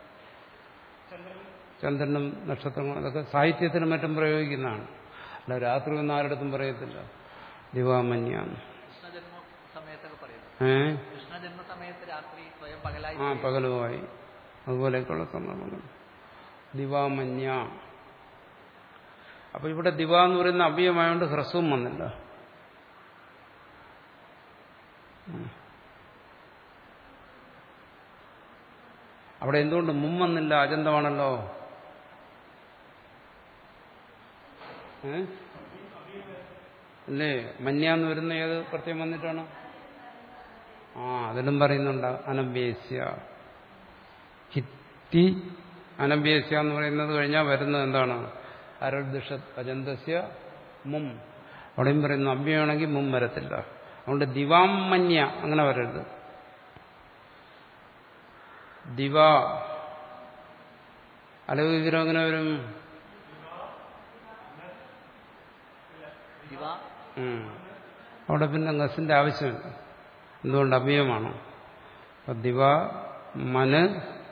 ചന്ദ്രനും നക്ഷത്രങ്ങളും അതൊക്കെ സാഹിത്യത്തിനും മറ്റും പ്രയോഗിക്കുന്നതാണ് അല്ല രാത്രി ഒന്നും ആരുടെടുത്തും പറയത്തില്ല ദിവാമന്യാണ് കൃഷ്ണജന്മ സമയത്തൊക്കെ പറയുന്നു ഏ കൃഷ്ണജന്മ സമയത്ത് രാത്രി സ്വയം പകലായി ആ പകലുമായി അതുപോലെയൊക്കെയുള്ള സന്ദർഭങ്ങൾ ദിവാമന്യ അപ്പൊ ഇവിടെ ദിവ എന്ന് പറയുന്ന അഭ്യമായോണ്ട് ഹ്രസ്വം വന്നില്ല ഉം. അവിടെ എന്തുകൊണ്ട് മും വന്നില്ല അജന്തമാണല്ലോ ഏ അല്ലേ മന്യാന്ന് വരുന്ന ഏത് പ്രത്യേകം വന്നിട്ടാണ് ആ അതിലും പറയുന്നുണ്ട് അനഭ്യേസ്യ ഹിത്തി അനഭ്യേസ്യ എന്ന് പറയുന്നത് കഴിഞ്ഞാൽ വരുന്നത് എന്താണ് അരദ്ദിഷ അജന്തസ്യ മും അവിടെയും പറയുന്നു അവ്യമാണെങ്കിൽ മും വരത്തില്ല അതുകൊണ്ട് ദിവാമന്യ അങ്ങനെ വരരുത് ദിവ അലവ് വിഗ്രഹം അങ്ങനെ വരും ദിവ ഉം. അവിടെ പിന്നെ ഗസിന്റെ ആവശ്യമില്ല എന്തുകൊണ്ട് അവ്യയമാണ് അപ്പൊ ദിവ മന്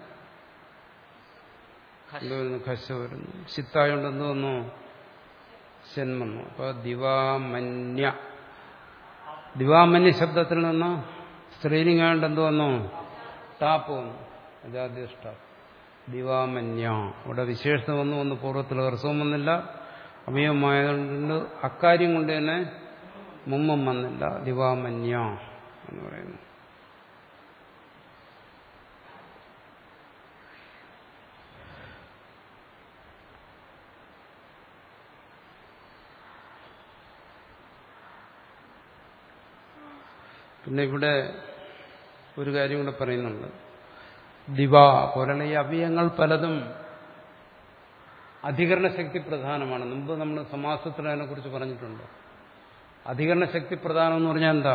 ഖശ്. എന്ത് വരുന്നു ഖശ വരുന്നു ചിത്തായോണ്ട് എന്ത് വന്നു ശൻ വന്നു അപ്പൊ ദിവാമന്യ ദിവാമന്യ ശബ്ദത്തിൽ നിന്ന് സ്ത്രീലിംഗായോണ്ട് എന്ത് വന്നു ടാപ്പ് വന്നു അജാദ്യഷ്ട ദിവാമന്യ ഇവിടെ വിശേഷത വന്നു വന്ന് പൂർവ്വത്തിൽ ഹർസവും വന്നില്ല അവയവമായതുകൊണ്ട് അക്കാര്യം കൊണ്ട് തന്നെ മുമ്പും വന്നില്ല ദിവാമന്യ എന്ന് പറയുന്നു പിന്നെ ഇവിടെ ഒരു കാര്യം കൂടെ പറയുന്നുണ്ട് ദിവ പോലുള്ള ഈ അവയങ്ങൾ പലതും അധികരണ ശക്തി പ്രധാനമാണ് മുമ്പ് നമ്മൾ സമാസത്തിൽ അതിനെക്കുറിച്ച് പറഞ്ഞിട്ടുണ്ട് അധികരണ ശക്തി പ്രധാനം എന്ന് പറഞ്ഞാൽ എന്താ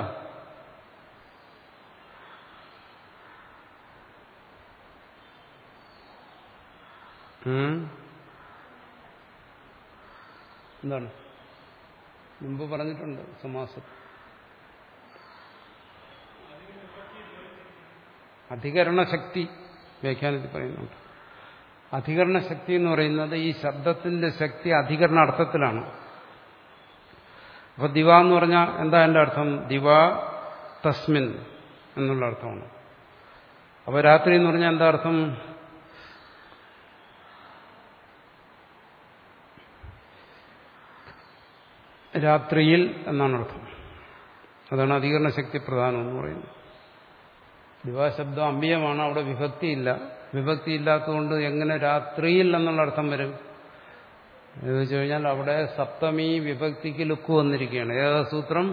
ഉം? എന്താണ് മുമ്പ് പറഞ്ഞിട്ടുണ്ട് സമാസത്തിൽ അധികരണ ശക്തി വ്യാഖ്യാനത്തിൽ പറയുന്നുണ്ട് അധികരണ ശക്തി എന്ന് പറയുന്നത് ഈ ശബ്ദത്തിന്റെ ശക്തി അധികരണ അർത്ഥത്തിലാണ് അപ്പൊ ദിവ എന്ന് പറഞ്ഞാൽ എന്താ എന്റെ അർത്ഥം ദിവ തസ്മിൻ എന്നുള്ള അർത്ഥമാണ് അപ്പൊ രാത്രി എന്ന് പറഞ്ഞാൽ എന്താ അർത്ഥം രാത്രിയിൽ എന്നാണ് അർത്ഥം അതാണ് അധികരണ ശക്തി പ്രധാനം എന്ന് പറയുന്നത് ദിവാശബ്ദം അമ്പിയമാണ് അവിടെ വിഭക്തിയില്ല വിഭക്തി ഇല്ലാത്തതുകൊണ്ട് എങ്ങനെ രാത്രിയിൽ എന്നുള്ള അർത്ഥം വരും എന്ന് വെച്ച് കഴിഞ്ഞാൽ അവിടെ സപ്തമി വിഭക്തിക്ക് ലുക്ക് വന്നിരിക്കുകയാണ് ഏതാ സൂത്രം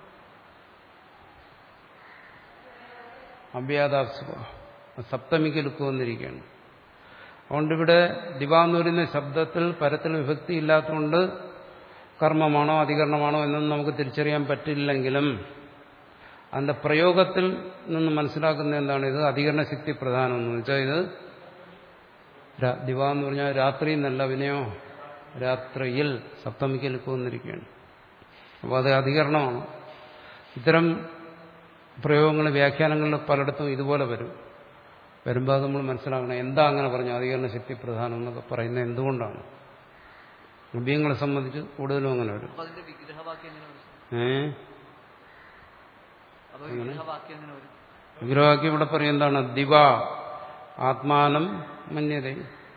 അഭ്യാദാപ്സുക സപ്തമിക്ക് ലുക്ക് വന്നിരിക്കുകയാണ് അതുകൊണ്ട് ഇവിടെ ദിവ എന്ന് പറയുന്ന ശബ്ദത്തിൽ പരത്തിൽ വിഭക്തി ഇല്ലാത്തതുകൊണ്ട് കർമ്മമാണോ അധികരണമാണോ എന്നൊന്നും നമുക്ക് തിരിച്ചറിയാൻ പറ്റില്ലെങ്കിലും അതിന്റെ പ്രയോഗത്തിൽ നിന്ന് മനസ്സിലാക്കുന്ന എന്താണ് ഇത് അധികരണ ശക്തി പ്രധാനം എന്ന് വെച്ചാൽ ഇത് രാ- ദിവ എന്ന് പറഞ്ഞാൽ രാത്രി എന്നല്ല വിനയോ രാത്രിയിൽ സപ്തമിക്ക് വന്നിരിക്കുകയാണ് അപ്പോൾ അത് അധികരണമാണ് ഇത്തരം പ്രയോഗങ്ങൾ വ്യാഖ്യാനങ്ങളിൽ പലയിടത്തും ഇതുപോലെ വരും വരുമ്പോൾ അത് നമ്മൾ മനസ്സിലാക്കണം എന്താ അങ്ങനെ പറഞ്ഞു അധികരണ ശക്തി പ്രധാനം എന്നൊക്കെ പറയുന്നത് എന്തുകൊണ്ടാണ് നബിയങ്ങളെ സംബന്ധിച്ച് കൂടുതലും അങ്ങനെ വരും അപ്പൊ അതിന്റെ വിഗ്രഹവാക്യം എങ്ങനെ വരും ഏഹ് അപ്പൊ വിഗ്രഹവാക്യം എങ്ങനെ വരും വിഗ്രഹവാക്യം ഇവിടെ പറയും എന്താണ് ദിവ ആത്മാനം മന്യത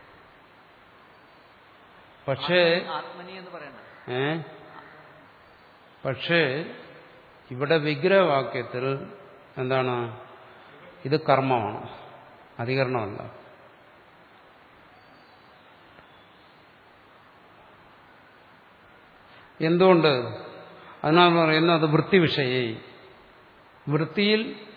പക്ഷേ ആത്മനി എന്ന് പറയണ്ട ഏ പക്ഷേ ഇവിടെ വിഗ്രഹവാക്യത്തിൽ എന്താണ് ഇത് കർമ്മമാണ് അധികരണമല്ല എന്തുകൊണ്ട് അതിനാണ് പറയുന്നത് അത് വൃത്തി വിഷയേ വൃത്തിയിൽ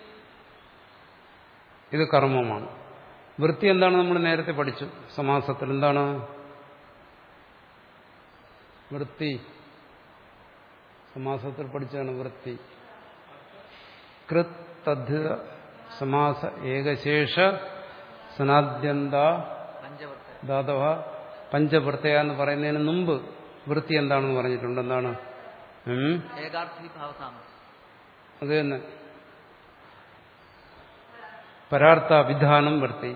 ഇത് കർമ്മമാണ് വൃത്തി എന്താണ് നമ്മൾ നേരത്തെ പഠിച്ചു സമാസത്തിൽ എന്താണ് വൃത്തി സമാസത്തിൽ പഠിച്ചതാണ് വൃത്തി കൃത് തദ്ധിത സമാസ ഏകശേഷ സനാദ്യന്ത പഞ്ചവർത്ത ധാതവ പഞ്ചപ്രത്യ എന്ന് പറയുന്നതിന് മുമ്പ് വൃത്തി എന്താണെന്ന് പറഞ്ഞിട്ടുണ്ട് എന്താണ് ഉം? ഏകാർത്ഥി ഭാവസാമം അത് തന്നെ പരാർത്ഥാഭിധാനം വൃത്തി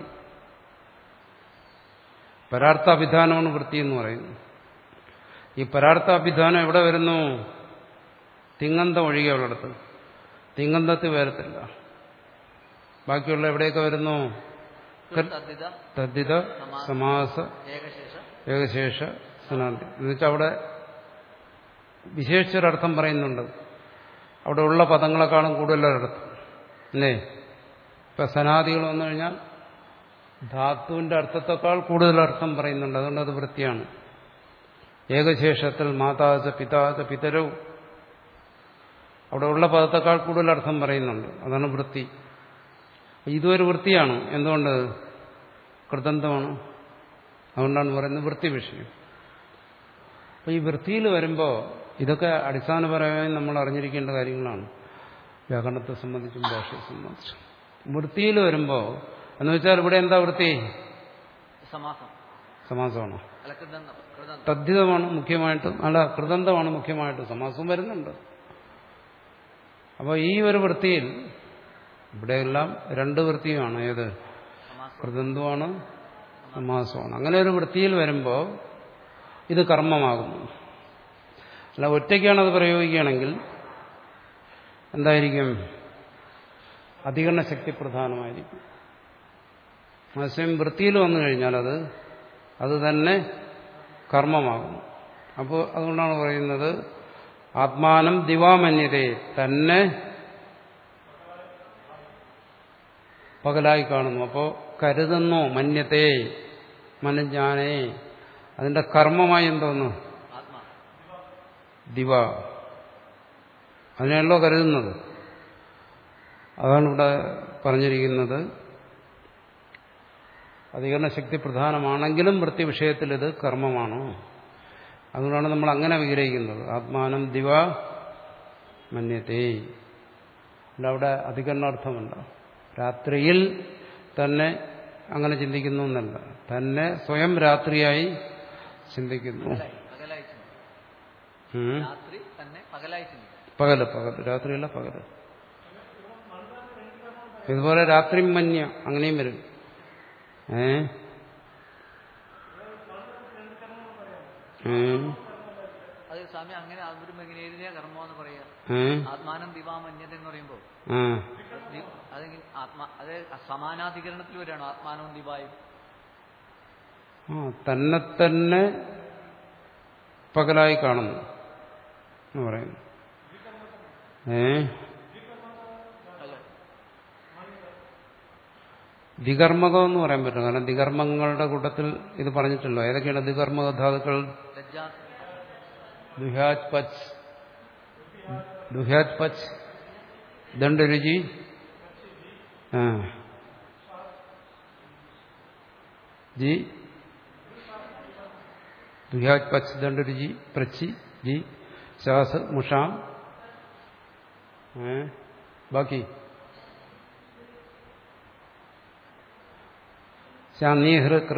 പരാർത്ഥാഭിധാനമാണ് വൃത്തി എന്ന് പറയുന്നത് ഈ പരാർത്ഥാഭിധാനം എവിടെ വരുന്നു തിങ്ങന്തം ഒഴികെ ഉള്ളിടത്ത് തിങ്ങന്തത്തിൽ വരത്തില്ല ബാക്കിയുള്ള എവിടെയൊക്കെ വരുന്നു തദ്ധിത തദ്ധിത സമാസ ഏകശേഷ ഏകശേഷ സനാന്തി എന്നുവെച്ചാൽ അവിടെ വിശേഷിച്ചൊരർത്ഥം പറയുന്നുണ്ട് അവിടെ ഉള്ള പദങ്ങളെക്കാളും കൂടുതലൊരർത്ഥം അല്ലേ ഇപ്പൊ സനാദികൾ വന്നു കഴിഞ്ഞാൽ ധാത്തുവിന്റെ അർത്ഥത്തെക്കാൾ കൂടുതൽ അർത്ഥം പറയുന്നുണ്ട് അതുകൊണ്ട് അത് വൃത്തിയാണ് ഏകശേഷത്തിൽ മാതാച പിതാച പിതരവും അവിടെ ഉള്ള പദത്തെക്കാൾ കൂടുതൽ അർത്ഥം പറയുന്നുണ്ട് അതാണ് വൃത്തി ഇതൊരു വൃത്തിയാണ് എന്തുകൊണ്ട് കൃതന്തമാണ് അതുകൊണ്ടാണ് പറയുന്നത് വൃത്തി വിഷയം അപ്പൊ ഈ വൃത്തിയിൽ വരുമ്പോൾ ഇതൊക്കെ അടിസ്ഥാനപരമായി നമ്മൾ അറിഞ്ഞിരിക്കേണ്ട കാര്യങ്ങളാണ് വ്യാകരണത്തെ സംബന്ധിച്ചും ഭാഷയെ സംബന്ധിച്ചും വൃത്തിയിൽ വരുമ്പോൾ എന്ന് വെച്ചാൽ ഇവിടെ എന്താ വൃത്തി സമാസം സമാസമാണോ അല്ല കൃതന്തം കൃതന്തം തദ്ധിതമാണ് മുഖ്യമായിട്ടും അല്ല കൃതന്തമാണ് മുഖ്യമായിട്ടും സമാസവും വരുന്നുണ്ട് അപ്പോൾ ഈ ഒരു വൃത്തിയിൽ ഇവിടെയെല്ലാം രണ്ട് വൃത്തിയുമാണ് ഏത് സമാസം കൃതന്തുമാണ് സമാസമാണ് അങ്ങനെ ഒരു വൃത്തിയിൽ വരുമ്പോൾ ഇത് കർമ്മമാകുന്നു അല്ല ഒറ്റയ്ക്കാണത് പ്രയോഗിക്കുകയാണെങ്കിൽ എന്തായിരിക്കും അധികരണ ശക്തി പ്രധാനമായിരിക്കും അതേസമയം വൃത്തിയിൽ വന്നു കഴിഞ്ഞാൽ അത് അത് തന്നെ കർമ്മമാകും അപ്പോൾ അതുകൊണ്ടാണ് പറയുന്നത് ആത്മാനം ദിവാമന്യതയെ തന്നെ പകലായി കാണുന്നു അപ്പോൾ കരുതുന്നു മന്യത്തെ മനജ്ഞാനേ അതിന്റെ കർമ്മമായി എന്തോന്നു ആത്മാ ദിവ അതിനെയല്ലോ കരുതുന്നത് അതാണ് ഇവിടെ പറഞ്ഞിരിക്കുന്നത് അധികരണ ശക്തി പ്രധാനമാണെങ്കിലും വൃത്തി വിഷയത്തിൽ ഇത് കർമ്മമാണ് അതുകൊണ്ടാണ് നമ്മൾ അങ്ങനെ വിഗ്രഹിക്കുന്നത് ആത്മാനം ദിവ മന്യത്തെ അല്ല അവിടെ അധികരണാർത്ഥമല്ല രാത്രിയിൽ തന്നെ അങ്ങനെ ചിന്തിക്കുന്നു എന്നല്ല തന്നെ സ്വയം രാത്രിയായി ചിന്തിക്കുന്നു പകലായി ചിന്തിക്കും ഉം. രാത്രി തന്നെ പകലായി ചിന്തിക്കും പകല് പകല് രാത്രിയല്ല പകല് ഇതുപോലെ രാത്രി മഞ്ഞ അങ്ങനെയും വരും ഏ ഏ? അത് സ്വാമി അങ്ങനെ അവരും എങ്ങനെ ഏതിനെയാ കർമ്മം എന്ന് പറയാ ഏ? ആത്മാനം ദിവാമന്യത എന്ന് പറയുമ്പോൾ ആ. അതെങ്കിൽ ആത്മാ അത് സമാനാധികരണത്തിൽ വരികയാണോ ആത്മാനവും ദിവായും ആ തന്നെ തന്നെ പകലായി കാണുന്നു എന്ന് പറയുന്നു ഏ അല്ല ദികർമ്മകം എന്ന് പറയാൻ പറ്റും കാരണം ദികർമ്മങ്ങളുടെ കൂട്ടത്തിൽ ഇത് പറഞ്ഞിട്ടല്ലോ ഏതൊക്കെയാണ് ദികർമ്മക ധാതുക്കൾ ലജ്ജാ ദുഹാജ് പച്ച് ദുഹാജ് പച്ച് ദണ്ഡരുചി ആ ജി ദുഹാജ് പച്ച് ദണ്ഡരുചി പ്രച്ചി ജി ശ്വാസ് മുഷാം ഏ ബാക്കി ശാനീഹൃ കൃ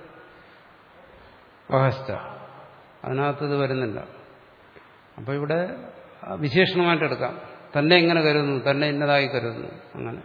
വഹസ്റ്റ അതിനകത്ത് ഇത് വരുന്നില്ല അപ്പോൾ ഇവിടെ വിശേഷണമായിട്ട് എടുക്കാം തന്നെ എങ്ങനെ കരുതുന്നു തന്നെ ഇന്നതായി കരുതുന്നു അങ്ങനെ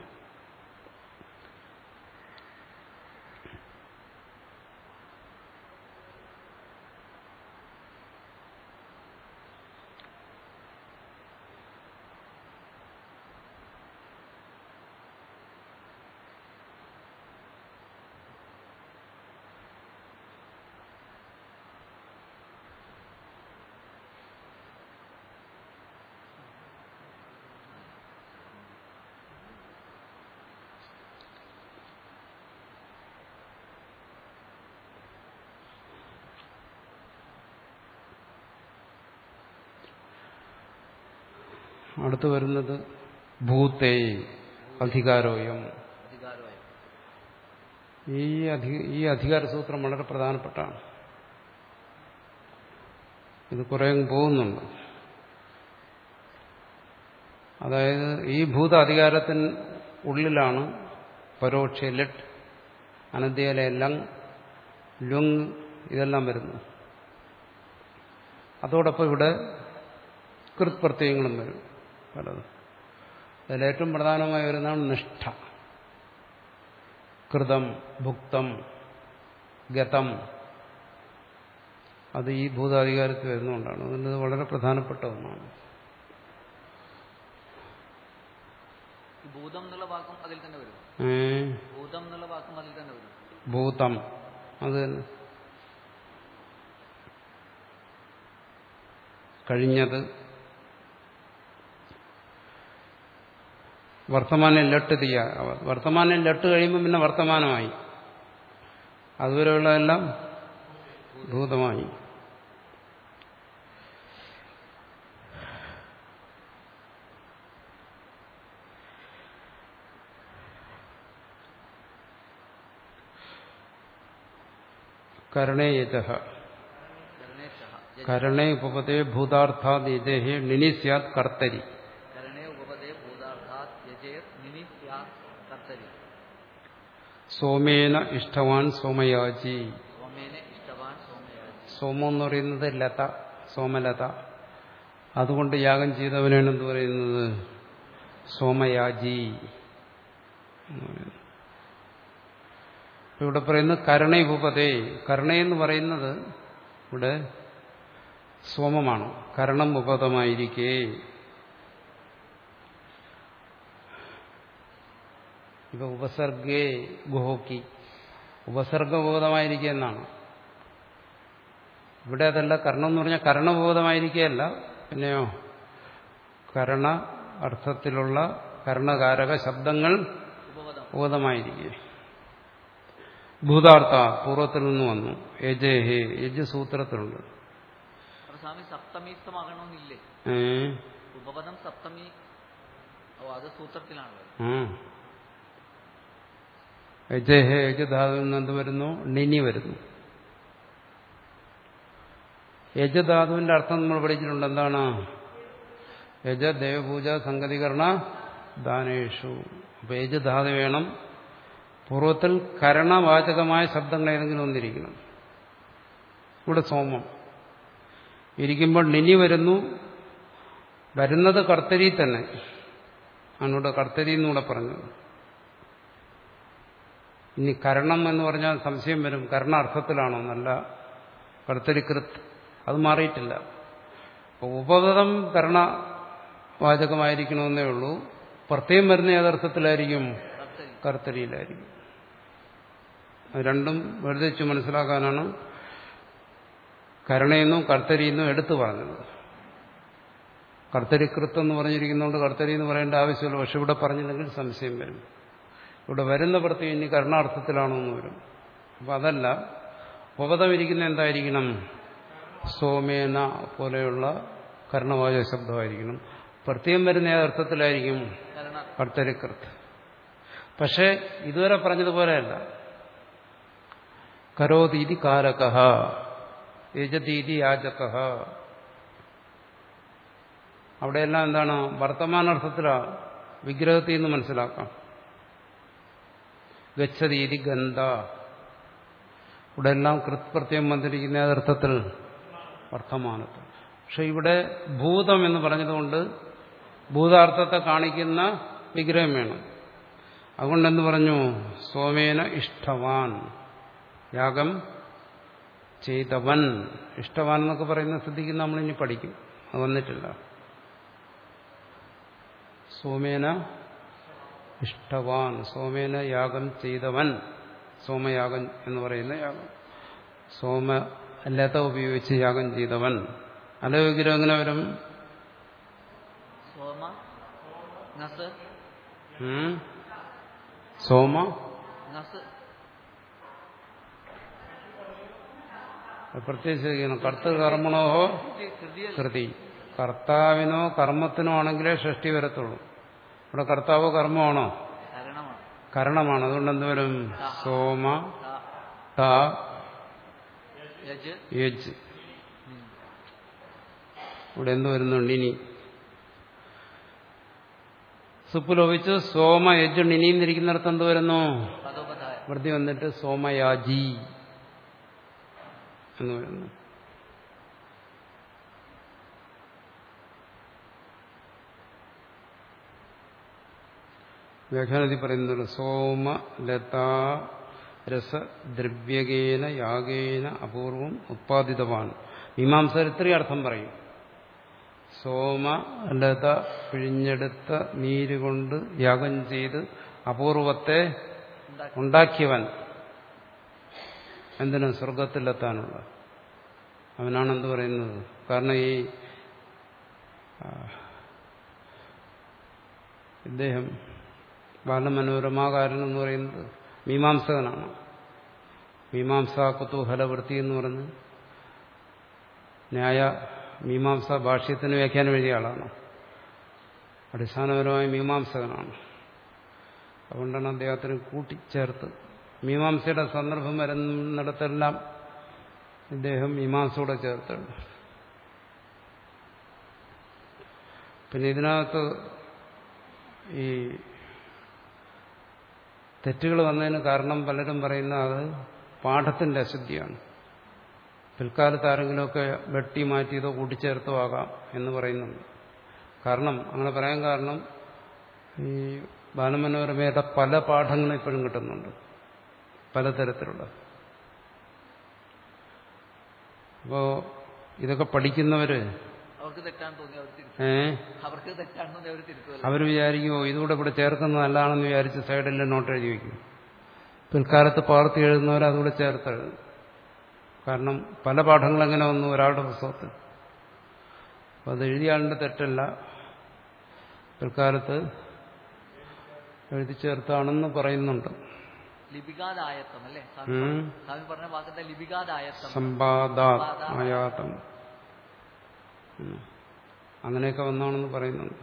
അടുത്ത് വരുന്നത് ഭൂത്തേ അധികാരോയം അധികാരമായി ഈ അധി ഈ അധികാര സൂത്രം വളരെ പ്രധാനപ്പെട്ടാണ് ഇത് കുറേ അങ്ങ് പോകുന്നുണ്ട് അതായത് ഈ ഭൂത അധികാരത്തിന് ഉള്ളിലാണ് പരോക്ഷ ലെട്ട് അനന്ത്യയിലെ ലങ് ലുങ് ഇതെല്ലാം വരുന്നു അതോടൊപ്പം ഇവിടെ കൃത് പ്രത്യയങ്ങളും വരും പലതും അതിലേറ്റവും പ്രധാനമായി വരുന്നതാണ് നിഷ്ഠ കൃതം ഭുക്തം ഗതം അത് ഈ ഭൂതാധികാരത്തിൽ വരുന്നതുകൊണ്ടാണ് അതുകൊണ്ട് ഇത് വളരെ പ്രധാനപ്പെട്ട ഒന്നാണ് ഈ ഭൂതം എന്നുള്ള വാക്കും അതിൽ തന്നെ വരും ഏ, ഭൂതം എന്നുള്ള വാക്കും അതിൽ തന്നെ വരും ഭൂതം അത് തന്നെ കഴിഞ്ഞത് വർത്തമാനം ലട്ട് തീയ വർത്തമാനം ലട്ട് കഴിയുമ്പോൾ പിന്നെ വർത്തമാനമായി അതുവരെയുള്ളതെല്ലാം ഭൂതമായി കരുണേയജ കരുണേശ കരണേ ഉപപതേ ഭൂതാർത്ഥാദിജേഹേ നിനി സ്യാത് കർത്തരി കരണേ ഉപപദേ ഭൂതാർത്ഥാത് യജേർ നിനി സ്യാത് കർത്തരി സോമേന ഇഷ്ടവാൻ സോമയാജി സോമേനെ ഇഷ്ടവാൻ സോമയാജി സോമം എന്ന് പറയുന്നത് ലത സോമലത അതുകൊണ്ട് യാഗം ചെയ്തവനാണ് എന്ത് പറയുന്നത് സോമയാജി എന്ന് പറയുന്നത്. ഇവിടെ പറയുന്നത് കരണയുപതേ കരുണയെന്ന് പറയുന്നത് ഇവിടെ സോമമാണ് കരണം ഉപതമായിരിക്കേ ഇപ്പൊ ഉപസർഗേ ഗുഹോക്കി ഉപസർഗബോധമായിരിക്കുക എന്നാണ് ഇവിടെ അതല്ല കർണം എന്ന് പറഞ്ഞാൽ കർണബോധമായിരിക്കുകയല്ല പിന്നെയോ കരണ അർത്ഥത്തിലുള്ള കർണകാരക ശബ്ദങ്ങൾ ഉപപദം ബോധമായിരിക്കുക ഭൂതാർത്ഥ പൂർവ്വത്തിൽ നിന്ന് വന്നു യജേഹേ യജ് സൂത്രത്തിലുണ്ട് അപ്പൊ സ്വാമി സപ്തമീസ്തമാകണമെന്നില്ലേ ഏ ഉപപദം സപ്തമി ഓ അത് സൂത്രത്തിലാണല്ലോ ആ യജേഹേ യജ് ധാതുവിൽ നിന്ന് എന്ത് വരുന്നു നിനി വരുന്നു യജധാതുവിന്റെ അർത്ഥം നമ്മൾ പഠിച്ചിട്ടുണ്ട് എന്താണ് യജ ദേവപൂജ സംഗതികരണ ദാനേഷു അപ്പൊ യജധാതു വേണം പൂർവ്വത്തിൽ കരണവാചകമായ ശബ്ദങ്ങൾ ഏതെങ്കിലും ഒന്നിരിക്കണം ഇവിടെ സോമം ഇരിക്കുമ്പോൾ നിനി വരുന്നു വരുന്നത് കർത്തരി തന്നെ ആണ് ഇവിടെ കർത്തരി എന്നൂടെ പറഞ്ഞത് ഇനി കരണം എന്ന് പറഞ്ഞാൽ സംശയം വരും കരണ അർത്ഥത്തിലാണോ നല്ല കർത്തരികൃത് അത് മാറിയിട്ടില്ല അപ്പോൾ ഉപപദം കരണ വാചകമായിരിക്കണമെന്നേ ഉള്ളൂ പ്രത്യേകം വരുന്ന ഏതർത്ഥത്തിലായിരിക്കും കർത്തരി കർത്തരിയിലായിരിക്കും അത് രണ്ടും വേർതിരിച്ച് മനസ്സിലാക്കാനാണ് കരുണയെന്നും കർത്തരിയെന്നും എടുത്തു പറഞ്ഞത് കർത്തരികൃത്ത് എന്ന് പറഞ്ഞിരിക്കുന്നതുകൊണ്ട് കർത്തരി എന്ന് പറയേണ്ട ആവശ്യമില്ല പക്ഷെ ഇവിടെ പറഞ്ഞില്ലെങ്കിൽ സംശയം വരും ഇവിടെ വരുന്ന പ്രത്യേകം ഇനി കരുണാർത്ഥത്തിലാണോ എന്ന് വരും അപ്പം അതല്ല ഉപപദം ഇരിക്കുന്ന എന്തായിരിക്കണം സോമേന പോലെയുള്ള കർണവാചക ശബ്ദമായിരിക്കണം പ്രത്യേകം വരുന്ന ഏതർത്ഥത്തിലായിരിക്കും കരണ കർത്തരികൃത്ത് പക്ഷേ ഇതുവരെ പറഞ്ഞതുപോലെയല്ല കരോതീതി കാരക യജതീതി യാചക അവിടെയെല്ലാം എന്താണ് വർത്തമാനാർത്ഥത്തിലാണ് വിഗ്രഹത്തിൽ നിന്ന് മനസ്സിലാക്കാം ഗച്ഛതീതി ഗന്ധ ഇവിടെ എല്ലാം കൃത്പ്രത്യം വന്നിരിക്കുന്ന അർത്ഥത്തിൽ വർത്തമാനത്തിൽ പക്ഷെ ഇവിടെ ഭൂതം എന്ന് പറഞ്ഞതുകൊണ്ട് ഭൂതാർത്ഥത്തെ കാണിക്കുന്ന വിഗ്രഹം വേണം അതുകൊണ്ട് എന്ത് പറഞ്ഞു സോമേന ഇഷ്ടവാൻ യാഗം ചെയ്തവൻ ഇഷ്ടവാൻ എന്നൊക്കെ പറയുന്ന സ്ഥിതിക്ക് നമ്മളിനി പഠിക്കും അത് വന്നിട്ടില്ല സോമേന ഇഷ്ടവാൻ സോമേന യാഗം ചെയ്തവൻ സോമയാഗം എന്ന് പറയുന്ന യാഗം സോമ ലത ഉപയോഗിച്ച് യാഗം ചെയ്തവൻ അല്ല വിഗ്രഹം എങ്ങനെ വരും സോമ നസ് ഉം? സോമ നസ് അത് പ്രത്യേകിച്ച് ശ്രദ്ധിക്കണം കർത്തകർമ്മണോഹോ കൃതിയല്ല കൃതി കർത്താവിനോ കർമ്മത്തിനോ ആണെങ്കിലേ ഷഷ്ടി വരത്തുള്ളൂ ഇവിടെ കർത്താവോ കർമ്മമാണോ കരണമാണ് കരണമാണ് അതുകൊണ്ട് എന്തുവരും സോമ ത, ട യജ് യജ് ഉം. ഇവിടെ എന്ത് വരുന്നുണ്ട് ഇനി സുപ്പുലോപിച്ച് സോമ യജ് ഇനിന്നിരിക്കുന്നിടത്ത് എന്ത് വരുന്നു പദോപധായ വൃത്തി വന്നിട്ട് സോമയാജി എന്ന് വരുന്നു വ്യാഖ്യാനത്തിൽ പറയുന്നത് സോമ ലതാ രസദ്രവ്യകേന യാഗേന അപൂർവം ഉത്പാദിതവാൻ മീമാംസർ ഇത്രയും അർത്ഥം പറയും സോമ ലത പിഴിഞ്ഞെടുത്ത നീര് കൊണ്ട് യാഗം ചെയ്ത് അപൂർവത്തെ ഉണ്ടാക്കി ഉണ്ടാക്കിയവൻ എന്തിനു സ്വർഗത്തിലെത്താനുള്ള അവനാണ് എന്ത് പറയുന്നത് കാരണം ഈ ആ, ഇദ്ദേഹം ബാലമനോരമാകാരൻ എന്ന് പറയുന്നത് മീമാംസകനാണ് മീമാംസ കുതൂഹലവൃത്തി എന്ന് പറഞ്ഞ് ന്യായ മീമാംസ ഭാഷ്യത്തിന് വ്യാഖ്യാനം എഴുതിയ ആളാണ് അടിസ്ഥാനപരമായ മീമാംസകനാണ് അതുകൊണ്ടാണ് അദ്ദേഹത്തിന് കൂട്ടിച്ചേർത്ത് മീമാംസയുടെ സന്ദർഭം വരുന്നിടത്തെല്ലാം ഇദ്ദേഹം മീമാംസയോടെ ചേർത്തുണ്ട് പിന്നെ ഇതിനകത്ത് ഈ തെറ്റുകൾ വന്നതിന് കാരണം പലരും പറയുന്ന അത് പാഠത്തിന്റെ അശുദ്ധിയാണ് പിൽക്കാലത്ത് ആരെങ്കിലുമൊക്കെ വെട്ടി മാറ്റിയതോ കൂട്ടിച്ചേർത്തോ ആകാം എന്ന് പറയുന്നുണ്ട് കാരണം അങ്ങനെ പറയാൻ കാരണം ഈ ബാലമനോരമയുടെ പല പാഠങ്ങളും ഇപ്പോഴും കിട്ടുന്നുണ്ട് പലതരത്തിലുള്ള അപ്പോ ഇതൊക്കെ പഠിക്കുന്നവര് അവർക്ക് തെറ്റാണെന്ന് തോന്നി അവർ തിരുത്തും ഏ അവർക്ക് തെറ്റാണെന്ന് തോന്നി അവർ തിരുത്തുമല്ലോ അവർ വിചാരിക്കുമോ ഇതുകൂടെ ഇവിടെ ചേർക്കുന്നത് നല്ലതാണെന്ന് വിചാരിച്ച് സൈഡിൽ നോട്ട് എഴുതി വയ്ക്കും പിൽക്കാലത്ത് പാർത്തി എഴുതുന്നവർ അതുകൂടെ ചേർത്ത് എഴുതും കാരണം പല പാഠങ്ങൾ എങ്ങനെ വന്നു ഒരാളുടെ പുസ്തകത്തിൽ അപ്പോൾ അത് എഴുതിയ ആളിന്റെ തെറ്റല്ല പിൽക്കാലത്ത് എഴുതി ചേർത്താണെന്ന് പറയുന്നുണ്ട് ലിപികാദായത്വം അല്ലേ സ്വാമി ഉം. പറഞ്ഞ- സ്വാമി പറഞ്ഞ വാക്കെന്താ ലിപികാദായത്വം സമ്പാദാ ആയാതം ഉം. അങ്ങനെയൊക്കെ വന്നാണെന്ന് പറയുന്നുണ്ട്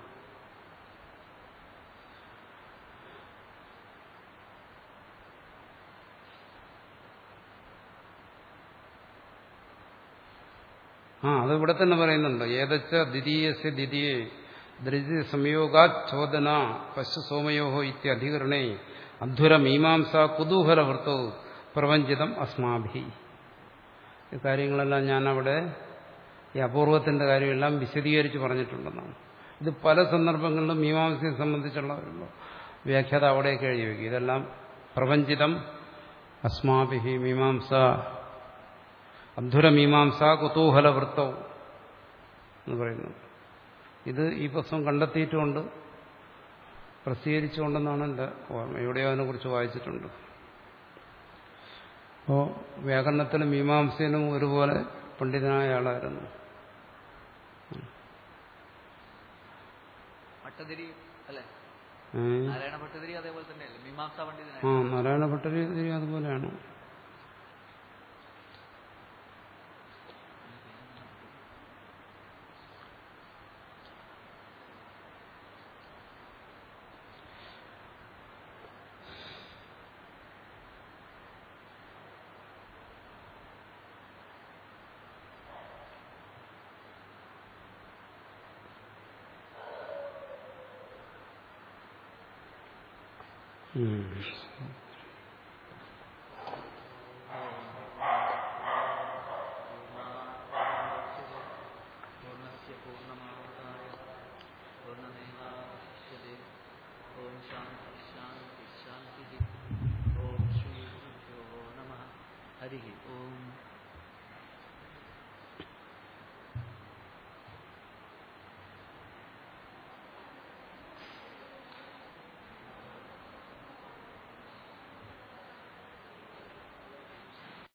ആ അത് ഇവിടെ തന്നെ പറയുന്നുണ്ട് ഏതച്ച ദ്വിതീയസ്യ ദ്വിതീയേ ദ്രിതി സംയോഗാ ചോദന പശു സോമയോഹോ ഇത്യധികരണേ അധ്വര മീമാംസ കുതൂഹല വൃത്തോ പ്രപഞ്ചിതം അസ്മാഭി ഈ കാര്യങ്ങളെല്ലാം ഞാൻ അവിടെ ഈ അപൂർവത്തിന്റെ കാര്യമെല്ലാം വിശദീകരിച്ച് പറഞ്ഞിട്ടുണ്ടെന്നാണ് ഇത് പല സന്ദർഭങ്ങളിലും മീമാംസയെ സംബന്ധിച്ചുള്ള വ്യാഖ്യാത അവിടെയൊക്കെ എഴുതി വയ്ക്കും ഇതെല്ലാം പ്രപഞ്ചിതം അസ്മാഭി മീമാംസ അധ്വരമീമാംസ കുതൂഹല വൃത്തവും എന്ന് പറയുന്നു ഇത് ഈ പുസ്തകം കണ്ടെത്തിയിട്ടുമുണ്ട് പ്രസിദ്ധീകരിച്ചുകൊണ്ടെന്നാണ് എൻ്റെ ഓർമ്മ എവിടെയോ അതിനെക്കുറിച്ച് വായിച്ചിട്ടുണ്ട് അപ്പോൾ വ്യാകരണത്തിലും മീമാംസയിലും ഒരുപോലെ പണ്ഡിതനായ ആളായിരുന്നു ഭട്ടതിരി അല്ലെ ഏ? നാരായണ ഭട്ടതിരി അതേപോലെ തന്നെയല്ലേ മീമാംസ പണ്ഡിതനായ ആ നാരായണ ഭട്ടരി അതുപോലെയാണ് ഉം. പൂർണ്ണസ്യ പൂർണ്ണമാവതായ പൂർണ്ണമേവാവശിഷ്യതേ ഓം ശാന്തി ശാന്തി ശാന്തി ഓം ശ്രീ ഗുരുഭ്യോ നമ ഹരി ഓം